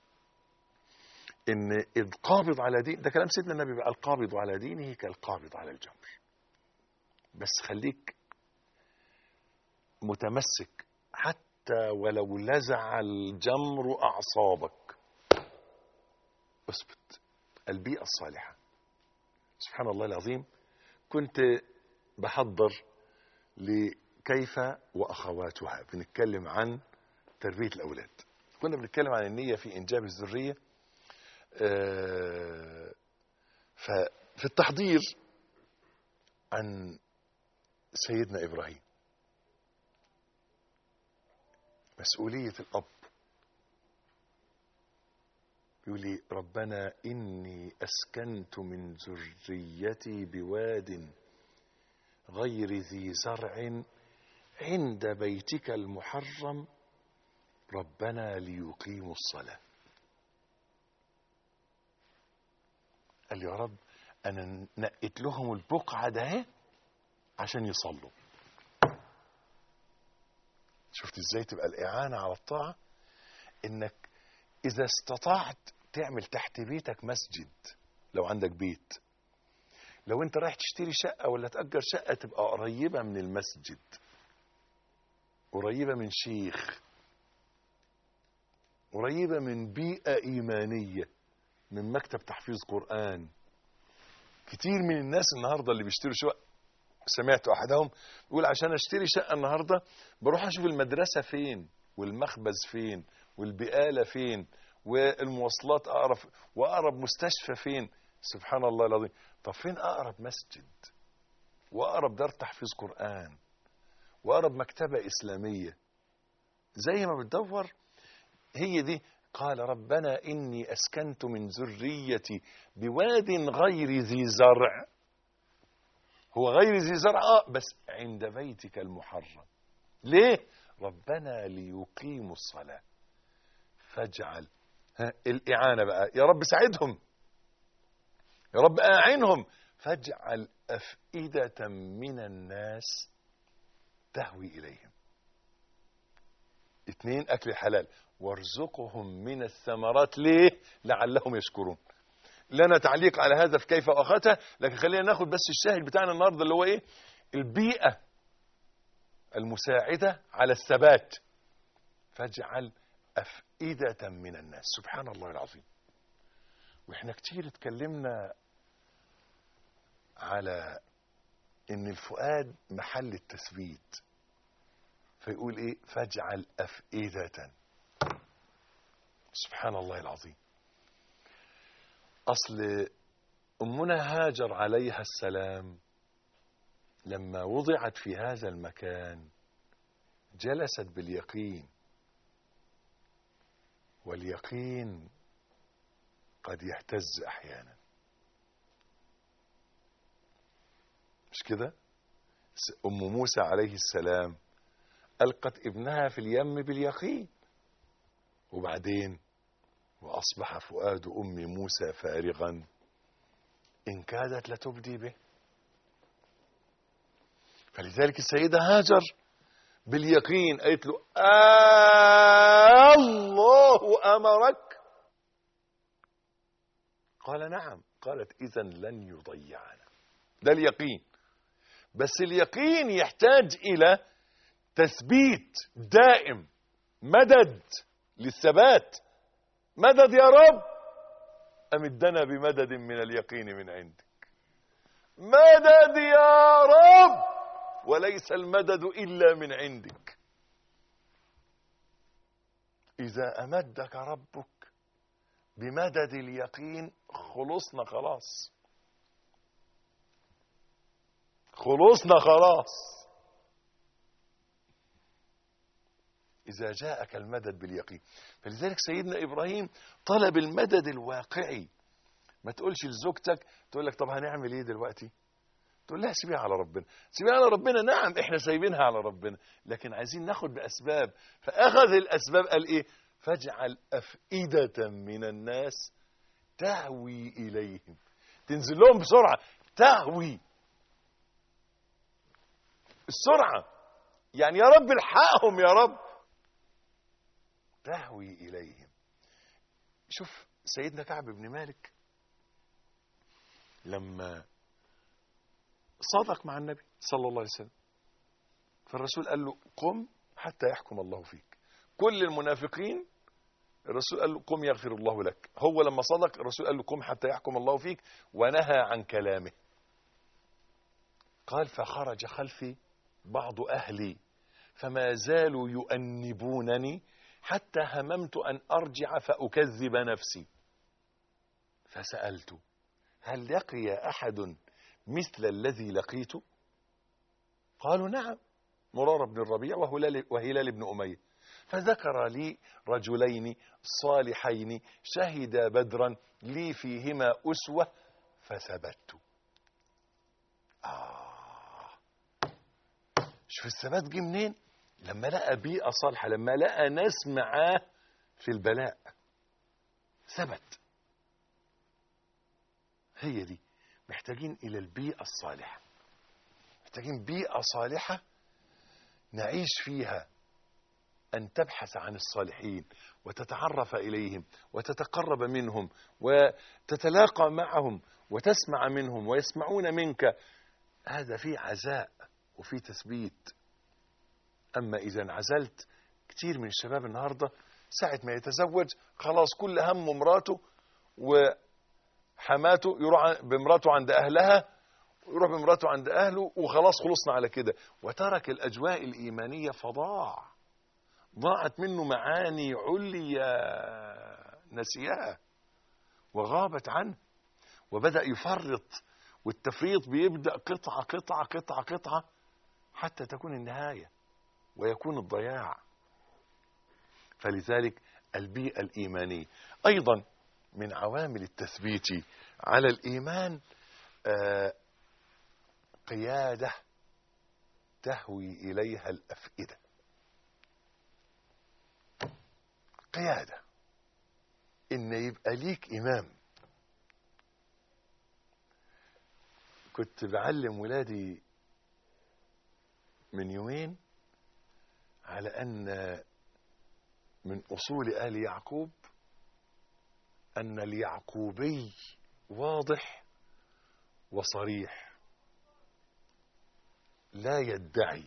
Speaker 4: ان القابض على دين ده كلام سيدنا النبي بقى القابض على دينه كالقابض على الجمر بس خليك متمسك حتى ولو لزع الجمر اعصابك اثبت البيئه الصالحه سبحان الله العظيم كنت بحضر لكيف واخواتها بنتكلم عن تربيه الاولاد كنا بنتكلم عن النيه في انجاب الذريه آه، ففي التحضير عن سيدنا ابراهيم مسؤوليه الاب يقول لي ربنا اني اسكنت من ذريتي بواد غير ذي زرع عند بيتك المحرم ربنا ليقيموا الصلاه قال لي يا رب انا نقيت لهم البقعه ده اهي عشان يصلوا شفت ازاي تبقى الاعانه على الطاعه انك اذا استطعت تعمل تحت بيتك مسجد لو عندك بيت لو انت رايح تشتري شقه ولا تاجر شقه تبقى قريبه من المسجد قريبه من شيخ قريبه من بيئه ايمانيه من مكتب تحفيظ قرآن كتير من الناس النهاردة اللي بيشتروا شقق سمعت أحدهم يقول عشان أشتري شقة النهاردة بروح أشوف المدرسة فين والمخبز فين والبقالة فين والمواصلات أقرب وأقرب مستشفى فين سبحان الله العظيم طب فين أقرب مسجد وأقرب دار تحفيظ قرآن وأقرب مكتبة إسلامية زي ما بتدور هي دي قال ربنا إني أسكنت من ذريتي بواد غير ذي زرع هو غير ذي زرع آه بس عند بيتك المحرم ليه ربنا ليقيموا الصلاة فاجعل ها الإعانة بقى يا رب ساعدهم يا رب أعينهم فاجعل أفئدة من الناس تهوي إليهم اتنين أكل الحلال وارزقهم من الثمرات ليه لعلهم يشكرون لنا تعليق على هذا في كيف واخته لكن خلينا ناخد بس الشاهد بتاعنا النهارده اللي هو ايه البيئه المساعده على الثبات فاجعل افئده من الناس سبحان الله العظيم واحنا كتير اتكلمنا على ان الفؤاد محل التثبيت فيقول ايه فاجعل افئده سبحان الله العظيم اصل امنا هاجر عليها السلام لما وضعت في هذا المكان جلست باليقين واليقين قد يهتز احيانا مش كده س- ام موسى عليه السلام القت ابنها في اليم باليقين وبعدين واصبح فؤاد ام موسى فارغا ان كادت لتبدي به فلذلك السيده هاجر باليقين قالت له آه الله أمرك قال نعم قالت إذا لن يضيعنا ده اليقين بس اليقين يحتاج إلى تثبيت دائم مدد للثبات مدد يا رب أمدنا بمدد من اليقين من عندك مدد يا رب وليس المدد إلا من عندك إذا أمدك ربك بمدد اليقين خلصنا خلاص خلصنا خلاص إذا جاءك المدد باليقين فلذلك سيدنا إبراهيم طلب المدد الواقعي ما تقولش لزوجتك تقول لك طب هنعمل ايه دلوقتي تقول لها سيبيها على ربنا سيبيها على ربنا نعم احنا سايبينها على ربنا لكن عايزين ناخد بأسباب فأخذ الأسباب قال ايه فاجعل أفئدة من الناس تهوي إليهم تنزل لهم بسرعة تهوي السرعة يعني يا رب الحقهم يا رب تهوي إليهم شوف سيدنا كعب بن مالك لما صادق مع النبي صلى الله عليه وسلم فالرسول قال له قم حتى يحكم الله فيك كل المنافقين الرسول قال له قم يغفر الله لك هو لما صدق الرسول قال له قم حتى يحكم الله فيك ونهى عن كلامه قال فخرج خلفي بعض أهلي فما زالوا يؤنبونني حتى هممت أن أرجع فأكذب نفسي فسألت هل لقي أحد مثل الذي لقيته قالوا نعم مرار بن الربيع وهلال, وهلال بن أمية فذكر لي رجلين صالحين شهدا بدرا لي فيهما أسوة فثبت آه شوف الثبات جه منين لما لقى بيئة صالحة لما لقى ناس معاه في البلاء ثبت هي دي محتاجين إلى البيئة الصالحة محتاجين بيئة صالحة نعيش فيها أن تبحث عن الصالحين وتتعرف إليهم وتتقرب منهم وتتلاقى معهم وتسمع منهم ويسمعون منك هذا فيه عزاء وفيه تثبيت أما إذا انعزلت كتير من الشباب النهاردة ساعة ما يتزوج خلاص كل همه مراته وحماته يروح بمراته عند أهلها يروح بمراته عند أهله وخلاص خلصنا على كده وترك الأجواء الإيمانية فضاع ضاعت منه معاني عليا نسيها وغابت عنه وبدأ يفرط والتفريط بيبدأ قطعة قطعة قطعة قطعة حتى تكون النهاية ويكون الضياع فلذلك البيئة الإيمانية أيضا من عوامل التثبيت على الإيمان آه قيادة تهوي إليها الأفئدة قيادة إن يبقى ليك إمام كنت بعلم ولادي من يومين على أن من أصول آل يعقوب أن اليعقوبي واضح وصريح لا يدعي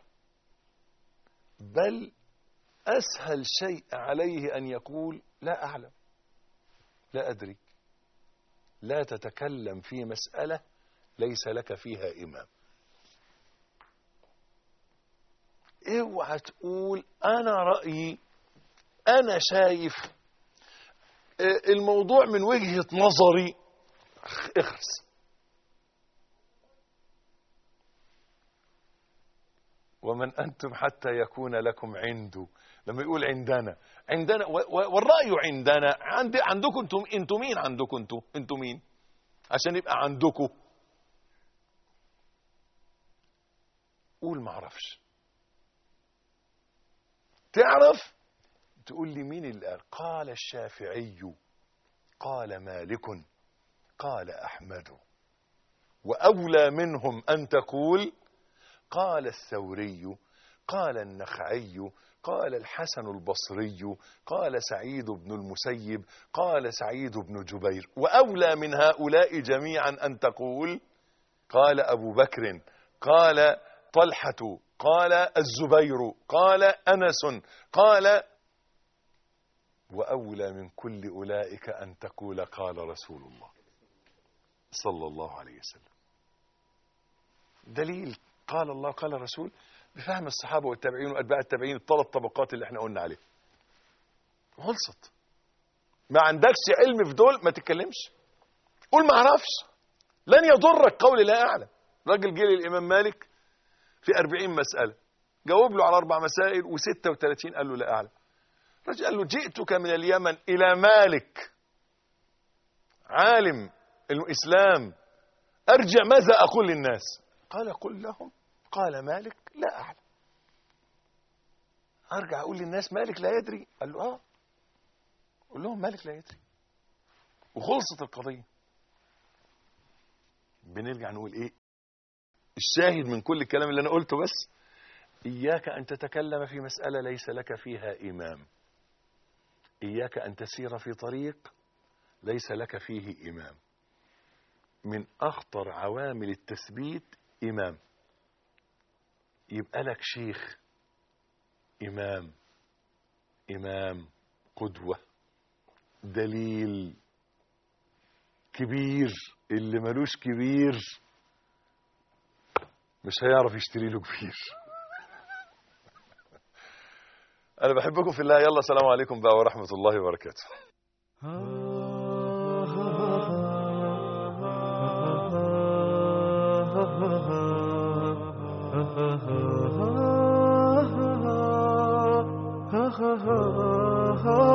Speaker 4: بل أسهل شيء عليه أن يقول لا أعلم لا أدري لا تتكلم في مسألة ليس لك فيها إمام اوعى تقول أنا رأيي أنا شايف الموضوع من وجهة نظري اخرس ومن أنتم حتى يكون لكم عنده لما يقول عندنا عندنا والرأي عندنا عند عندكم انتم انتم مين عندكم انتم انتم مين عشان يبقى عندكم قول ما اعرفش تعرف تقول لي مين اللي قال قال الشافعي قال مالك قال احمد واولى منهم ان تقول قال الثوري قال النخعي قال الحسن البصري قال سعيد بن المسيب قال سعيد بن جبير وأولى من هؤلاء جميعا أن تقول قال أبو بكر قال طلحة قال الزبير قال أنس قال وأولى من كل أولئك أن تقول قال رسول الله صلى الله عليه وسلم دليل قال الله قال الرسول بفهم الصحابة والتابعين وأتباع التابعين الثلاث طبقات اللي احنا قلنا عليها خلصت ما عندكش علم في دول ما تتكلمش قول ما اعرفش لن يضرك قولي لا اعلم راجل جه للامام مالك في أربعين مسألة جاوب له على أربع مسائل وستة وثلاثين قال له لا أعلم الرجل قال له جئتك من اليمن إلى مالك عالم الإسلام أرجع ماذا أقول للناس قال قل لهم قال مالك لا أعلم أرجع أقول للناس مالك لا يدري قال له آه قل لهم مالك لا يدري وخلصت القضية بنرجع نقول إيه الشاهد من كل الكلام اللي أنا قلته بس إياك أن تتكلم في مسألة ليس لك فيها إمام إياك أن تسير في طريق ليس لك فيه إمام من أخطر عوامل التثبيت إمام يبقى لك شيخ إمام إمام قدوة دليل كبير اللي ملوش كبير مش هيعرف يشتري له كبير أنا بحبكم في الله يلا السلام عليكم بقى ورحمة الله وبركاته
Speaker 3: ha ha ha